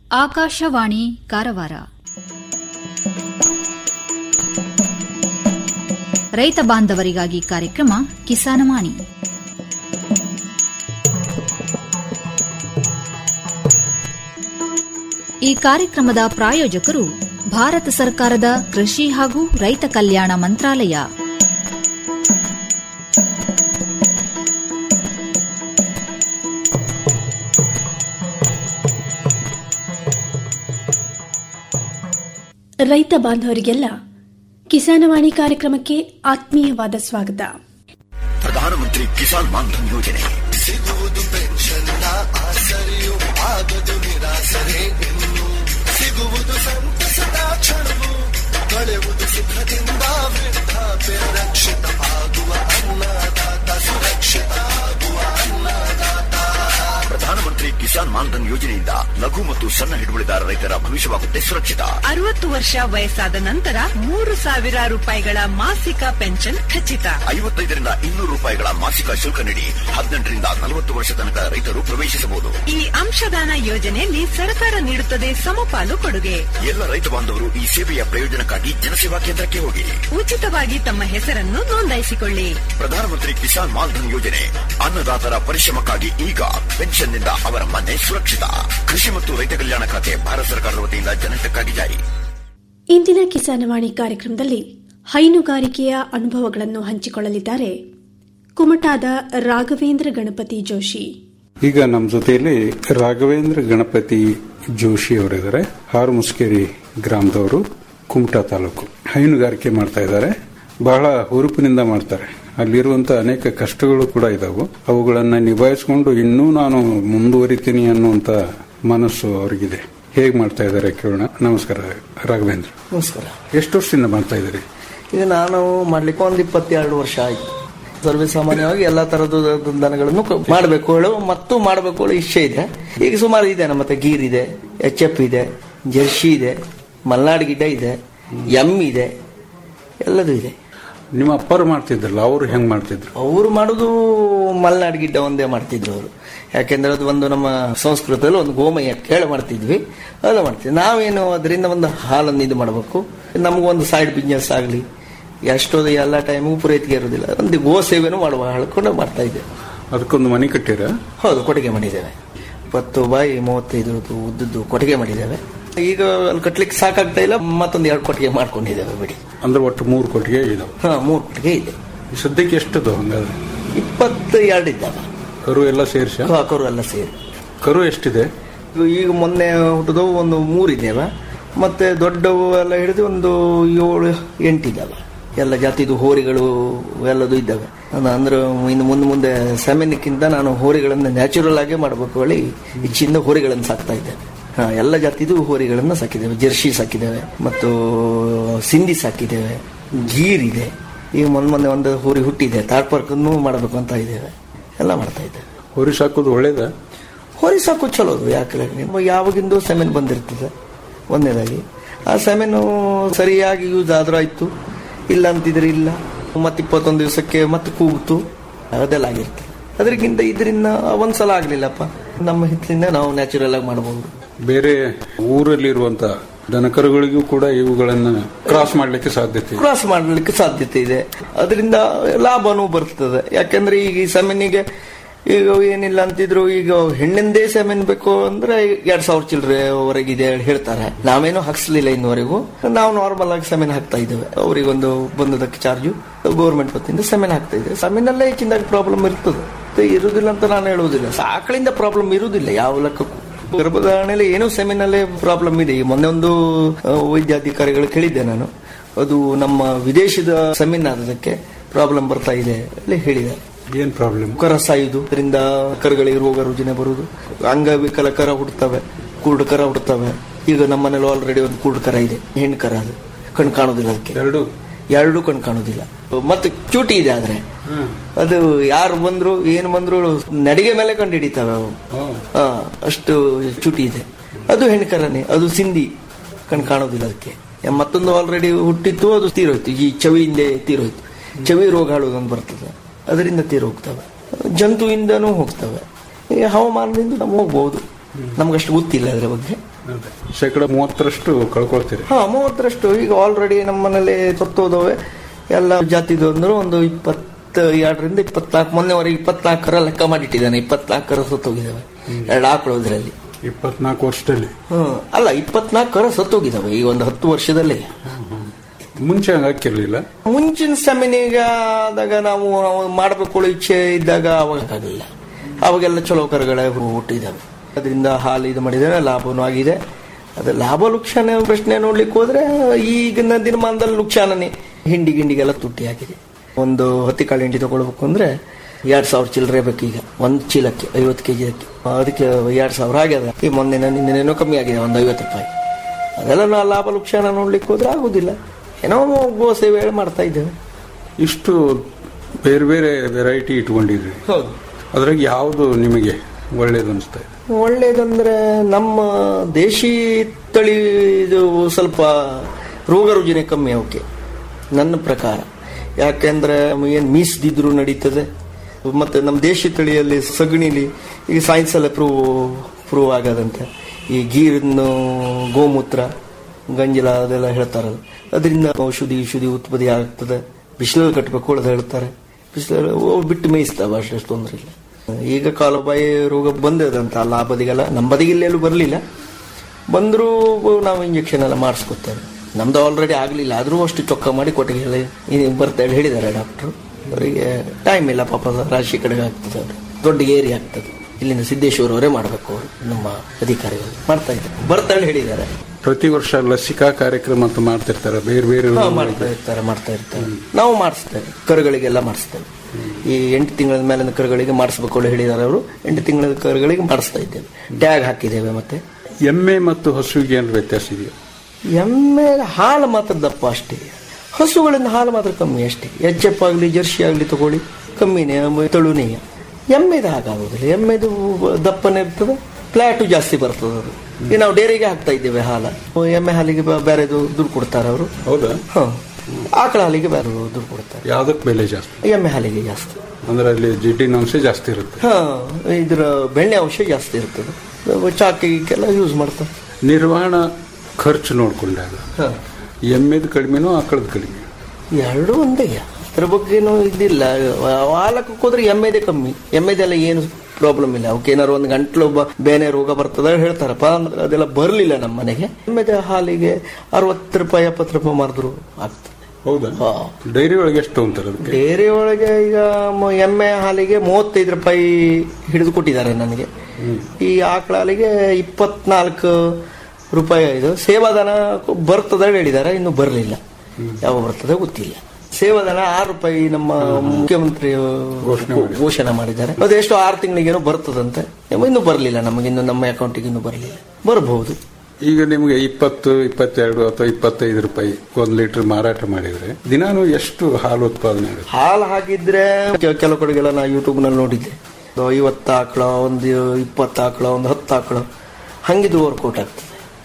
ಆಕಾಶವಾಣಿ ಕಾರವಾರ ರೈತ ಬಾಂಧವರಿಗಾಗಿ ಕಾರ್ಯಕ್ರಮ ಕಿಸಾನವಾಣಿ ಈ ಕಾರ್ಯಕ್ರಮದ ಪ್ರಾಯೋಜಕರು ಭಾರತ ಸರ್ಕಾರದ ಕೃಷಿ ಹಾಗೂ ರೈತ ಕಲ್ಯಾಣ ಮಂತ್ರಾಲಯ ರೈತ ಬಾಂಧವರಿಗೆಲ್ಲ ಕಿಸಾನವಾಣಿ ಕಾರ್ಯಕ್ರಮಕ್ಕೆ ಆತ್ಮೀಯವಾದ ಸ್ವಾಗತ ಪ್ರಧಾನಮಂತ್ರಿ ಕಿಸಾನ್ ಮಾನ್ಧನ್ ಯೋಜನೆ ಸಿಗುವುದು ಪೆನ್ಷನ್ನ ಆಸರೆಯು ಆಗದು ನಿರಾಸರೆ ಇನ್ನು ಸಿಗುವುದು ಸಂತಸದ ಕ್ಷಣವು ಕಳೆಯುವುದು ಸುಖದಿಂದ ವೃದ್ಧಾಪ್ಯ ರಕ್ಷಿತ ಆಗುವ ಅನ್ನದಾತ ಸುರಕ್ಷಿತ ಆಗುವ ಅನ್ನದಾತ ಪ್ರಧಾನಮಂತ್ರಿ ಕಿಸಾನ್ ಮಾನ್ಧನ್ ಯೋಜನೆಯಿಂದ ಲಘು ಮತ್ತು ಸಣ್ಣ ಹಿಡುವಳಿದಾರ ರೈತರ ಭವಿಷ್ಯವಾಗುತ್ತೆ ಸುರಕ್ಷಿತ ಅರವತ್ತು ವರ್ಷ ವಯಸ್ಸಾದ ನಂತರ ಮೂರು ಸಾವಿರ ರೂಪಾಯಿಗಳ ಮಾಸಿಕ ಪೆನ್ಷನ್ ಖಚಿತ ಐವತ್ತೈದರಿಂದ ಇನ್ನೂರು ರೂಪಾಯಿಗಳ ಮಾಸಿಕ ಶುಲ್ಕ ನೀಡಿ ಹದಿನೆಂಟರಿಂದ ನಲವತ್ತು ವರ್ಷ ತನಕ ರೈತರು ಪ್ರವೇಶಿಸಬಹುದು ಈ ಅಂಶದಾನ ಯೋಜನೆಯಲ್ಲಿ ಸರ್ಕಾರ ನೀಡುತ್ತದೆ ಸಮಪಾಲು ಕೊಡುಗೆ ಎಲ್ಲ ರೈತ ಬಾಂಧವರು ಈ ಸೇವೆಯ ಪ್ರಯೋಜನಕ್ಕಾಗಿ ಜನಸೇವಾ ಕೇಂದ್ರಕ್ಕೆ ಹೋಗಿ ಉಚಿತವಾಗಿ ತಮ್ಮ ಹೆಸರನ್ನು ನೋಂದಾಯಿಸಿಕೊಳ್ಳಿ ಪ್ರಧಾನಮಂತ್ರಿ ಕಿಸಾನ್ ಮಾನ್ಧನ್ ಯೋಜನೆ ಅನ್ನದಾತರ ಪರಿಶ್ರಮಕ್ಕಾಗಿ ಈಗ ಪೆನ್ಷನ್ನಿಂದ ಅವರ ಮನೆ ಸುರಕ್ಷಿತ ಕೃಷಿ ಮತ್ತು ರೈತ ಕಲ್ಯಾಣ ಖಾತೆ ಭಾರತ ಸರ್ಕಾರದ ವತಿಯಿಂದ ಜನಹಿತಕ್ಕಾಗಿ ಜಾರಿ ಇಂದಿನ ಕಿಸಾನವಾಣಿ ಕಾರ್ಯಕ್ರಮದಲ್ಲಿ ಹೈನುಗಾರಿಕೆಯ ಅನುಭವಗಳನ್ನು ಹಂಚಿಕೊಳ್ಳಲಿದ್ದಾರೆ ಕುಮಟಾದ ರಾಘವೇಂದ್ರ ಗಣಪತಿ ಜೋಶಿ ಈಗ ನಮ್ಮ ಜೊತೆಯಲ್ಲಿ ರಾಘವೇಂದ್ರ ಗಣಪತಿ ಜೋಶಿ ಅವರಿದ್ದಾರೆ ಹಾರುಮುಸ್ಕೇರಿ ಗ್ರಾಮದವರು ಕುಮಟಾ ತಾಲೂಕು ಹೈನುಗಾರಿಕೆ ಮಾಡ್ತಾ ಇದ್ದಾರೆ ಬಹಳ ಹುರುಪಿನಿಂದ ಮಾಡ್ತಾರೆ ಅಲ್ಲಿರುವಂತ ಅನೇಕ ಕಷ್ಟಗಳು ಕೂಡ ಇದಾವು ಅವುಗಳನ್ನ ನಿಭಾಯಿಸಿಕೊಂಡು ಇನ್ನೂ ನಾನು ಮುಂದುವರಿತೀನಿ ಅನ್ನುವಂತ ಮನಸ್ಸು ಅವರಿಗಿದೆ ಹೇಗೆ ಮಾಡ್ತಾ ಇದ್ದಾರೆ ಕೇಳೋಣ ನಮಸ್ಕಾರ ರಾಘವೇಂದ್ರ ನಮಸ್ಕಾರ ಎಷ್ಟು ವರ್ಷದಿಂದ ಮಾಡ್ತಾ ಇದ್ದೀರಿ ಈಗ ನಾನು ಮಾಡ್ಲಿಕ್ಕೆ ಒಂದು ಇಪ್ಪತ್ತೆರಡು ವರ್ಷ ಆಯ್ತು ಸರ್ವೇ ಸಾಮಾನ್ಯವಾಗಿ ಎಲ್ಲಾ ತರದ ದನಗಳನ್ನು ಕ- ಮಾಡ್ಬೇಕು ಹೇಳು ಮತ್ತು ಮಾಡಬೇಕು ಹೇಳೋ ಇಚ್ಛೆ ಇದೆ ಈಗ ಸುಮಾರು ಇದೆ ನಮ್ಮ ಮತ್ತೆ ಗೀರ್ ಇದೆ ಎಚ್ ಎಫ್ ಇದೆ ಜರ್ಸಿ ಇದೆ ಮಲ್ನಾಡ್ ಗಿಡ್ಡ ಇದೆ ಎಮ್ ಇದೆ ಎಲ್ಲದೂ ಇದೆ ನಿಮ್ಮ ಅಪ್ಪರು ಮಾಡ್ತಿದ್ರಲ್ಲ ಅವರು ಹೆಂಗ್ ಮಾಡ್ತಿದ್ರು ಅವರು ಮಾಡುದು ಮಲೆನಾಡ್ ಗಿಡ್ಡ ಒಂದೇ ಮಾಡ್ತಿದ್ರು ಅವರು ಯಾಕೆಂದ್ರೆ ಅದು ಒಂದು ನಮ್ಮ ಸಂಸ್ಕೃತದಲ್ಲಿ ಒಂದು ಗೋಮಯ ಕೇಳ ಮಾಡ್ತಿದ್ವಿ ಅದು ಮಾಡ್ತಿದ್ವಿ ನಾವೇನು ಅದರಿಂದ ಒಂದು ಹಾಲನ್ನು ಇದು ಮಾಡಬೇಕು ನಮಗೊಂದು ಸೈಡ್ ಬಿಸ್ನೆಸ್ ಆಗಲಿ ಎಷ್ಟೋದು ಎಲ್ಲ ಟೈಮು ಪೂರೈತಿಗೆ ಇರೋದಿಲ್ಲ ಒಂದು ಗೋ ಸೇವೆನೂ ಮಾಡುವ ಹೇಳ್ಕೊಂಡು ಮಾಡ್ತಾ ಇದ್ದೇವೆ ಅದಕ್ಕೊಂದು ಮನೆ ಕಟ್ಟಿರ ಹೌದು ಕೊಟ್ಟಿಗೆ ಮಾಡಿದ್ದೇವೆ ಇಪ್ಪತ್ತು ಬಾಯಿ ಮೂವತ್ತೈದು ಉದ್ದದ್ದು ಕೊಟ್ಟಿಗೆ ಮಾಡಿದ್ದೇವೆ ಈಗ ಅಲ್ಲಿ ಕಟ್ಲಿಕ್ಕೆ ಸಾಕಾಗ್ತಾ ಇಲ್ಲ ಮತ್ತೊಂದು ಎರಡು ಕೊಟ್ಟಿಗೆ ಮಾಡ್ಕೊಂಡಿದ್ದೇವೆ ಬಿಡಿ ಅಂದ್ರೆ ಒಟ್ಟು ಮೂರು ಕೊಟ್ಟಿಗೆ ಇದಾವೆ ಹಾ ಮೂರು ಕೊಟ್ಟಿಗೆ ಇದೆ ಸದ್ಯಕ್ಕೆ ಎಷ್ಟದು ಹಂಗಾದ್ರೆ ಇಪ್ಪತ್ತು ಎರಡು ಇದ್ದಾವೆ ಕರು ಎಲ್ಲ ಸೇರಿಸ ಕರು ಎಲ್ಲ ಸೇರಿ ಕರು ಎಷ್ಟಿದೆ ಈಗ ಮೊನ್ನೆ ಹುಟ್ಟಿದವು ಒಂದು ಮೂರಿದ್ದೇವೆ ಮತ್ತೆ ದೊಡ್ಡವು ಎಲ್ಲ ಹಿಡಿದು ಒಂದು ಏಳು ಎಂಟಿದ್ದಾವೆ ಎಲ್ಲ ಜಾತಿದು ಹೋರಿಗಳು ಎಲ್ಲದು ಇದ್ದಾವೆ ನಾನು ಅಂದ್ರೆ ಇನ್ನು ಮುಂದೆ ಮುಂದೆ ಸೆಮೆನ್ಕ್ಕಿಂತ ನಾನು ಹೋರಿಗಳನ್ನು ನ್ಯಾಚುರಲ್ ಆಗೇ ಮಾಡಬೇಕು ಹೇಳಿ ಇಚ್ಛೆಯಿಂದ ಹೋರಿಗಳನ್ನು ಸಾಕ್ತಾ ಇದ್ದೇವೆ ಹಾ ಎಲ್ಲ ಜಾತಿದು ಹೋರಿಗಳನ್ನು ಸಾಕಿದ್ದೇವೆ ಜರ್ಸಿ ಸಾಕಿದ್ದೇವೆ ಮತ್ತು ಸಿಂಧಿ ಸಾಕಿದ್ದೇವೆ ಗೀರ್ ಇದೆ ಈಗ ಮೊನ್ನೆ ಮೊನ್ನೆ ಒಂದು ಹೋರಿ ಹುಟ್ಟಿದೆ ತಾಡ್ಪರ್ಕನ್ನು ಮಾಡಬೇಕು ಅಂತ ಇದ್ದೇವೆ ಎಲ್ಲ ಮಾಡ್ತಾ ಇದ್ದೇವೆ ಹೋರಿ ಸಾಕೋದು ಒಳ್ಳೇದ ಹೋರಿ ಸಾಕು ಚಲೋ ಅದು ಯಾಕೆ ಯಾವಾಗಿಂದು ಸೆಮೆನ್ ಬಂದಿರ್ತದೆ ಒಂದನೇದಾಗಿ ಆ ಸೆಮೆನು ಸರಿಯಾಗಿ ಯೂಸ್ ಆದ್ರೂ ಆಯ್ತು ಇಲ್ಲ ಅಂತಿದ್ರೆ ಇಲ್ಲ ಮತ್ತೆ ಇಪ್ಪತ್ತೊಂದು ದಿವಸಕ್ಕೆ ಮತ್ತೆ ಕೂಗುತ್ತು ಅದೆಲ್ಲ ಆಗಿರ್ತದೆ ಅದಕ್ಕಿಂತ ಇದರಿಂದ ಒಂದ್ಸಲ ಆಗ್ಲಿಲ್ಲಪ್ಪ ನಮ್ಮ ಹಿತ್ತಲಿಂದ ನಾವು ನ್ಯಾಚುರಲ್ ಆಗಿ ಮಾಡಬಹುದು ಬೇರೆ ಊರಲ್ಲಿರುವಂತ ದನಕರುಗಳಿಗೂ ಕೂಡ ಇವುಗಳನ್ನ ಕ್ರಾಸ್ ಮಾಡ್ಲಿಕ್ಕೆ ಸಾಧ್ಯತೆ ಇದೆ. ಕ್ರಾಸ್ ಮಾಡಲಿಕ್ಕೆ ಸಾಧ್ಯತೆ ಇದೆ ಅದರಿಂದ ಲಾಭನೂ ಬರ್ತದೆ ಯಾಕಂದ್ರೆ ಈಗ ಈ ಸೆಮೆನಿಗೆ ಈಗ ಏನಿಲ್ಲ ಅಂತಿದ್ರು ಈಗ ಹೆಣ್ಣಿಂದೇ ಸೆಮೆನ್ ಬೇಕು ಅಂದ್ರೆ ಎರಡ್ ಸಾವಿರ ಚಿಲ್ಲರೆ ವರೆಗಿದೆ ಹೇಳ್ತಾರೆ ನಾವೇನು ಹಾಕ್ಸ್ಲಿಲ್ಲ ಇನ್ನುವರೆಗೂ ನಾವು ನಾರ್ಮಲ್ ಆಗಿ ಸೆಮೆನ್ ಹಾಕ್ತಾ ಇದ್ದೇವೆ ಅವರಿಗೊಂದು ಬಂದದಕ್ಕೆ ಚಾರ್ಜು ಗೌರ್ಮೆಂಟ್ ವತಿಯಿಂದ ಸೆಮೆನ್ ಹಾಕ್ತಾ ಇದ್ದೇವೆ ಸೆಮೆನಲ್ಲೇ ಹೆಚ್ಚಿನದಾಗಿ ಪ್ರಾಬ್ಲಮ್ ಇರ್ತದೆ ಮತ್ತೆ ಇರುವುದಿಲ್ಲ ಅಂತ ನಾನು ಹೇಳುವುದಿಲ್ಲ ಸಾಕಳಿಂದ ಪ್ರಾಬ್ಲಮ್ ಇರುವುದಿಲ್ಲ ಯಾವ ಲೆಕ್ಕಕ್ಕೂ ಗರ್ಭಧಾರಣೆಯಲ್ಲಿ ಏನೋ ಸೆಮಿನಲ್ಲೇ ಪ್ರಾಬ್ಲಮ್ ಇದೆ ಈ ಮೊನ್ನೆ ಒಂದು ಆ, ವೈದ್ಯಾಧಿಕಾರಿಗಳು ಕೇಳಿದ್ದೆ ನಾನು ಅದು ನಮ್ಮ ವಿದೇಶದ ಸೆಮಿನ್ ಆದದಕ್ಕೆ ಪ್ರಾಬ್ಲಮ್ ಬರ್ತಾ ಇದೆ ಅಲ್ಲಿ ಹೇಳಿದ್ದಾರೆ ಏನ್ ಪ್ರಾಬ್ಲಮ್ ಕರ ಸಾಯುದು ಇದರಿಂದ ಕರುಗಳಿಗೆ ರೋಗ ರುಜಿನ ಬರುವುದು ಅಂಗವಿಕಲ ಕರ ಹುಡ್ತವೆ ಕುರುಡು ಕರ ಹುಡ್ತವೆ ಈಗ ನಮ್ಮನೇಲಿ ಆಲ್ರೆಡಿ ಒಂದು ಕುರುಡು ಕರ ಇದೆ ಹೆಣ್ಣು ಕರ ಅದು ಕಣ್ ಕಾಣುದಿಲ್ಲ ಅದಕ್ಕೆ ಎರಡು ಎರಡು ಕಣ್ ಕಾಣುದಿಲ್ಲ ಮತ್ತೆ ಚೂಟಿ ಇದೆ ಆದ್ರೆ ಅದು ಯಾರು ಬಂದ್ರು ಏನು ಬಂದ್ರು ನಡಿಗೆ ಮೇಲೆ ಕಂಡು ಹಿಡಿತಾವೆ ಅವು ಹಾ, ಅಷ್ಟು ಚುಟಿ ಇದೆ ಅದು ಹೆಣ್ಕರನೆ ಅದು ಸಿಂಧಿ ಕಣ್ ಕಾಣೋದಿಲ್ಲ ಅದಕ್ಕೆ ಮತ್ತೊಂದು ಆಲ್ರೆಡಿ ಹುಟ್ಟಿತ್ತು ಅದು ತೀರೋಯ್ತು ಈ ಚವಿಯಿಂದ ತೀರೋಯ್ತು ಚವಿ ರೋಗ ಹಾಳೋದೊಂದು ಬರ್ತದೆ ಅದರಿಂದ ತೀರು ಹೋಗ್ತವೆ ಜಂತುವಿಂದನೂ ಹೋಗ್ತವೆ ಈ ಹವಾಮಾನದಿಂದ ನಾವು ಹೋಗ್ಬಹುದು ನಮ್ಗಷ್ಟು ಗೊತ್ತಿಲ್ಲ ಅದರ ಬಗ್ಗೆ ಶೇಕಡ ಮೂವತ್ತರಷ್ಟು ಕಳ್ಕೊಳ್ತೀರಿ ಹಾ ಮೂವತ್ತರಷ್ಟು ಈಗ ಆಲ್ರೆಡಿ ನಮ್ಮ ಮನೇಲಿ ಸತ್ತೋದವೆ ಎಲ್ಲ ಜಾತಿದು ಅಂದ್ರೆ ಒಂದು ಇಪ್ಪತ್ತ ಎರಡರಿಂದ ಇಪ್ಪತ್ನಾಲ್ಕು ಮೊನ್ನೆವರೆಗೆ ಇಪ್ಪತ್ನಾಲ್ಕರ ಲೆಕ್ಕ ಮಾಡಿಟ್ಟಿದ್ದಾನೆ ಇಪ್ಪತ್ನಾಲ್ಕರ ಸತ್ತೋಗಿದ್ದಾವೆ ಎರಡು ಆಕಳು ಇದರಲ್ಲಿ ಇಪ್ಪತ್ನಾಲ್ಕು ವರ್ಷದಲ್ಲಿ ಹ್ಮ್ ಅಲ್ಲ ಇಪ್ಪತ್ನಾಲ್ಕರ ಸತ್ತೋಗಿದ್ದಾವೆ ಈ ಒಂದು ಹತ್ತು ವರ್ಷದಲ್ಲಿ ಮುಂಚೆ ಹಂಗಾಕಿರ್ಲಿಲ್ಲ ಮುಂಚಿನ ಸಮಯನಿಗೆ ಆದಾಗ ನಾವು ನಾವು ಮಾಡಬೇಕು ಇಚ್ಛೆ ಇದ್ದಾಗ ಅವಾಗ ಆಗಲಿಲ್ಲ ಅವಾಗೆಲ್ಲ ಚಲೋ ಕರುಗಳೇ ಹುಟ್ಟಿದ್ದಾವೆ ಅದರಿಂದ ಹಾಲು ಇದು ಮಾಡಿದರೆ ಲಾಭನೂ ಆಗಿದೆ ಅದು ಲಾಭ ಲುಕ್ಷಾನ ಪ್ರಶ್ನೆ ನೋಡ್ಲಿಕ್ಕೆ ಹೋದ್ರೆ ಈಗಿನ ದಿನಮಾನದಲ್ಲಿ ಲುಕ್ಷಾನನೇ ಹಿಂಡಿ ಗಿಂಡಿಗೆಲ್ಲ ತುಟ್ಟಿ ಆಗಿದೆ ಒಂದು ಹತ್ತಿ ಕಾಳು ಹಿಂಡಿ ತಗೊಳ್ಬೇಕು ಅಂದ್ರೆ ಎರಡ್ ಸಾವಿರ ಚಿಲ್ಲರೆ ಬೇಕು ಈಗ ಒಂದು ಚೀಲಕ್ಕೆ ಐವತ್ತು ಕೆಜಿ ಅಕ್ಕಿ ಅದಕ್ಕೆ ಎರಡ್ ಸಾವಿರ ಆಗ್ಯದ ಈ ಮೊನ್ನೆ ನಿನ್ನೆನೋ ಕಮ್ಮಿ ಆಗಿದೆ ಒಂದು ಐವತ್ತು ರೂಪಾಯಿ ಅದೆಲ್ಲ ನಾವು ಲಾಭ ಲುಕ್ಷಾನ ನೋಡ್ಲಿಕ್ಕೆ ಹೋದ್ರೆ ಆಗುದಿಲ್ಲ ಏನೋ ಗೋ ಸೇವೆ ಮಾಡ್ತಾ ಇದ್ದೇವೆ ಇಷ್ಟು ಬೇರೆ ಬೇರೆ ವೆರೈಟಿ ಇಟ್ಕೊಂಡಿದ್ರಿ ಹೌದು ಅದ್ರಾಗ ಯಾವುದು ನಿಮಗೆ ಒಳ್ಳೇದು ಅನಿಸ್ತಾ ಇದೆ ಒಳ್ಳೇದಂದ್ರೆ ನಮ್ಮ ದೇಶಿ ತಳಿ ಇದು ಸ್ವಲ್ಪ ರೋಗ ರುಜಿನ ಕಮ್ಮಿ ಅವಕ್ಕೆ ನನ್ನ ಪ್ರಕಾರ ಯಾಕೆಂದ್ರೆ ಏನ್ ಮೀಸ್ದಿದ್ರು ನಡೀತದೆ ಮತ್ತೆ ನಮ್ಮ ದೇಶಿ ತಳಿಯಲ್ಲಿ ಸಗಣಿಲಿ ಈಗ ಸೈನ್ಸ್ ಎಲ್ಲ ಪ್ರೂವ್ ಪ್ರೂವ್ ಆಗದಂತೆ ಈ ಗೀರಿನ ಗೋಮೂತ್ರ ಗಂಜಲ ಅದೆಲ್ಲ ಹೇಳ್ತಾರಲ್ಲ ಅದರಿಂದ ಔಷಧಿ ಔಷಧಿ ಉತ್ಪತ್ತಿ ಆಗ್ತದೆ ಬಿಸಿಲಲ್ಲಿ ಕಟ್ಟಬೇಕು ಅಂತ ಹೇಳ್ತಾರೆ ಬಿಸಿಲಲ್ಲಿ ಅವು ಬಿಟ್ಟು ಮೇಯಿಸ್ತಾವ ಅಷ್ಟು ತೊಂದರೆ ಇಲ್ಲ ಈಗ ಕಾಲುಬಾಯಿ ರೋಗ ಬಂದಿದಂತ ಅಲ್ಲ ಆ ಬದಿಗೆಲ್ಲ ನಮ್ಮ ಬದಿಗೆ ಇಲ್ಲೆಲ್ಲೂ ಬರಲಿಲ್ಲ ಬಂದರೂ ನಾವು ಇಂಜೆಕ್ಷನ್ ಎಲ್ಲ ಮಾಡಿಸ್ಕೊತೇವೆ ನಮ್ದು ಆಲ್ರೆಡಿ ಆಗಲಿಲ್ಲ ಆದರೂ ಅಷ್ಟು ಚೊಕ್ಕ ಮಾಡಿ ಕೊಟ್ಟಿಗೆ ಹೇಳಿ ಇದು ಬರ್ತಾ ಹೇಳಿ ಹೇಳಿದ್ದಾರೆ ಡಾಕ್ಟ್ರು ಅವರಿಗೆ ಟೈಮ್ ಇಲ್ಲ ಪಾಪ ರಾಶಿ ಕಡೆಗೆ ಆಗ್ತದೆ ಅವ್ರು ದೊಡ್ಡ ಏರಿ ಆಗ್ತದೆ ಇಲ್ಲಿಂದ ಸಿದ್ದೇಶ್ವರ ಅವರೇ ಮಾಡಬೇಕು ಅವರು ನಮ್ಮ ಅಧಿಕಾರಿಗಳು ಮಾಡ್ತಾ ಇದ್ದಾರೆ ಬರ್ತಾ ಹೇಳಿ ಹೇಳಿದ್ದಾರೆ ಪ್ರತಿ ವರ್ಷ ಲಸಿಕಾ ಕಾರ್ಯಕ್ರಮ ಅಂತ ಮಾಡ್ತಿರ್ತಾರೆ ಬೇರೆ ಬೇರೆ ಹಾ, ಮಾಡ್ತಾ ಇರ್ತಾರೆ ಮಾಡ್ತಾ ಇರ್ತಾರೆ ನಾವು ಮಾಡಿಸ್ತೇವೆ ಕರುಗಳಿಗೆಲ್ಲ ಮಾಡಿಸ್ತೇವೆ ಈ ಎಂಟು ತಿಂಗಳ ಮೇಲಿನ ಕರುಗಳಿಗೆ ಮಾಡಿಸ್ಬೇಕು ಅಂತ ಹೇಳಿದ್ದಾರೆ ಅವರು ಎಂಟು ತಿಂಗಳ ಕರುಗಳಿಗೆ ಮಾಡಿಸ್ತಾ ಇದ್ದೇವೆ ಟ್ಯಾಗ್ ಹಾಕಿದ್ದೇವೆ ಮತ್ತೆ ಎಮ್ಮೆ ಮತ್ತು ಹಸುವಿಗೆ ಏನು ವ್ಯತ್ಯಾಸ ಇದೆಯಾ ಎಮ್ಮೆ ಹಾಲು ಮಾತ್ರ ದಪ್ಪ ಅಷ್ಟೇ ಹಸುಗಳಿಂದ ಹಾಲು ಮಾತ್ರ ಕಮ್ಮಿ ಅಷ್ಟೇ ಎಚ್ ಎಫ್ ಆಗಲಿ ಜರ್ಸಿ ಆಗಲಿ ತಗೊಳ್ಳಿ ಕಮ್ಮಿನೇ ತಳುನೇ ಎಮ್ಮೆದು ಹಾಗಾಗೋದಿಲ್ಲ ಎಮ್ಮೆದು ದಪ್ಪನೇ ಇರ್ತದೆ ಫ್ಲಾಟು ಜಾಸ್ತಿ ಬರ್ತದೆ ಅದು ಈಗ ನಾವು ಡೇರಿಗೆ ಹಾಕ್ತಾ ಇದ್ದೇವೆ ಹಾಲು ಎಮ್ಮೆ ಹಾಲಿಗೆ ಬ- ಬೇರೆದು ದುಡ್ಡು ಕೊಡ್ತಾರೆ ಅವರು ಹೌದಾ ಹ ಆಕಳ ಹಾಲಿಗೆ ಬೇರೆ ದುಡ್ಡು ಕೊಡ್ತಾರೆ ಯಾವ್ದಕ್ ಬೆಲೆ ಜಾಸ್ತಿ ಎಮ್ಮೆ ಹಾಲಿಗೆ ಜಾಸ್ತಿ ಅಂದ್ರೆ ಅಲ್ಲಿ ಜಿಡ್ಡಿನ ಅಂಶ ಜಾಸ್ತಿ ಇರುತ್ತೆ ಹಾ ಇದರ ಬೆಣ್ಣೆ ಅಂಶ ಜಾಸ್ತಿ ಇರ್ತದೆ ಚಾಕಿಗೆಲ್ಲ ಯೂಸ್ ಮಾಡ್ತಾರೆ ನಿರ್ವಹಣಾ ಖರ್ಚು ನೋಡ್ಕೊಂಡಾಗ ಹಾ ಎಮ್ಮೆದು ಕಡಿಮೆನೋ ಆಕಳದ ಕಡಿಮೆ ಎರಡು ಒಂದೇ ಅದ್ರ ಬಗ್ಗೆನೂ ಇದಿಲ್ಲ ಹಾಲಕ್ಕೆ ಹೋದ್ರೆ ಎಮ್ಮೆದೆ ಕಮ್ಮಿ ಎಮ್ಮೆದೆಲ್ಲ ಏನು ಪ್ರಾಬ್ಲಮ್ ಇಲ್ಲ ಅವಕ್ಕೆ ಏನಾರು ಒಂದು ಗಂಟ್ಲು ಬ- ಬೇನೆ ರೋಗ ಬರ್ತದ ಹೇಳ್ತಾರಪ್ಪ ಅಂದ್ರೆ ಅದೆಲ್ಲ ಬರಲಿಲ್ಲ ನಮ್ಮ ಮನೆಗೆ ಎಮ್ಮೆದೆ ಹಾಲಿಗೆ ಅರವತ್ತು ರೂಪಾಯಿ ಎಪ್ಪತ್ತು ರೂಪಾಯಿ ಮಾರಿದ್ರು ಆಗ್ತದೆ ಹೌದಾ ಹಾ. ಡೈರಿ ಒಳಗೆ ಎಷ್ಟು ಅಂತಾರೆ ಅದಕ್ಕೆ ಡೇರಿ ಒಳಗೆ ಈಗ ಮ- ಎಮ್ಮೆ ಹಾಲಿಗೆ ಮೂವತ್ತೈದು ರೂಪಾಯಿ ಹಿಡಿದು ಕೊಟ್ಟಿದ್ದಾರೆ ನನಗೆ ಈ ಆಕಳ ಹಾಲಿಗೆ ಇಪ್ಪತ್ನಾಲ್ಕು ರೂಪಾಯಿ ಇದು ಸೇವಾದಾನ ಬರ್ತದೆ ಹೇಳಿದ್ದಾರೆ ಇನ್ನು ಬರಲಿಲ್ಲ ಯಾವ ಬರ್ತದೆ ಗೊತ್ತಿಲ್ಲ ಸೇವಾದಾನ ಆರು ರೂಪಾಯಿ ನಮ್ಮ ಮುಖ್ಯಮಂತ್ರಿ ಘೋಷಣೆ ಮಾಡಿದ್ದಾರೆ. ಘೋಷಣೆ ಮಾಡಿದ್ದಾರೆ ಅದೆಷ್ಟು ಆರು ತಿಂಗಳಿಗೇನೋ ಬರ್ತದಂತೆ ಇನ್ನು ಬರಲಿಲ್ಲ ನಮಗೆ ಇನ್ನು ನಮ್ಮ ಅಕೌಂಟಿಗೆ ಇನ್ನು ಬರಲಿಲ್ಲ ಬರಬಹುದು ಈಗ ನಿಮಗೆ ಇಪ್ಪತ್ತು ಇಪ್ಪತ್ತೆರಡು ಅಥವಾ ಇಪ್ಪತ್ತೈದು ರೂಪಾಯಿ ಒಂದ್ ಲೀಟರ್ ಮಾರಾಟ ಮಾಡಿದ್ರೆ ದಿನಾನು ಎಷ್ಟು ಹಾಲು ಉತ್ಪಾದನೆ ಆಗುತ್ತೆ ಹಾಲು ಹಾಕಿದ್ರೆ ಕೆ- ಕೆಲವು ಕಡೆಗೆಲ್ಲ ನಾ ಯೂಟ್ಯೂಬ್ ನಲ್ಲಿ ನೋಡಿದ್ದೆ ಒಂದು ಐವತ್ತು ಆಕಳ ಒಂದು ಇಪ್ಪತ್ತು ಆಕಳ ಒಂದು ಹತ್ತು ಆಕಳ ಹಂಗಿದು ವರ್ಕೌಟ್ ಆಗ್ತದೆ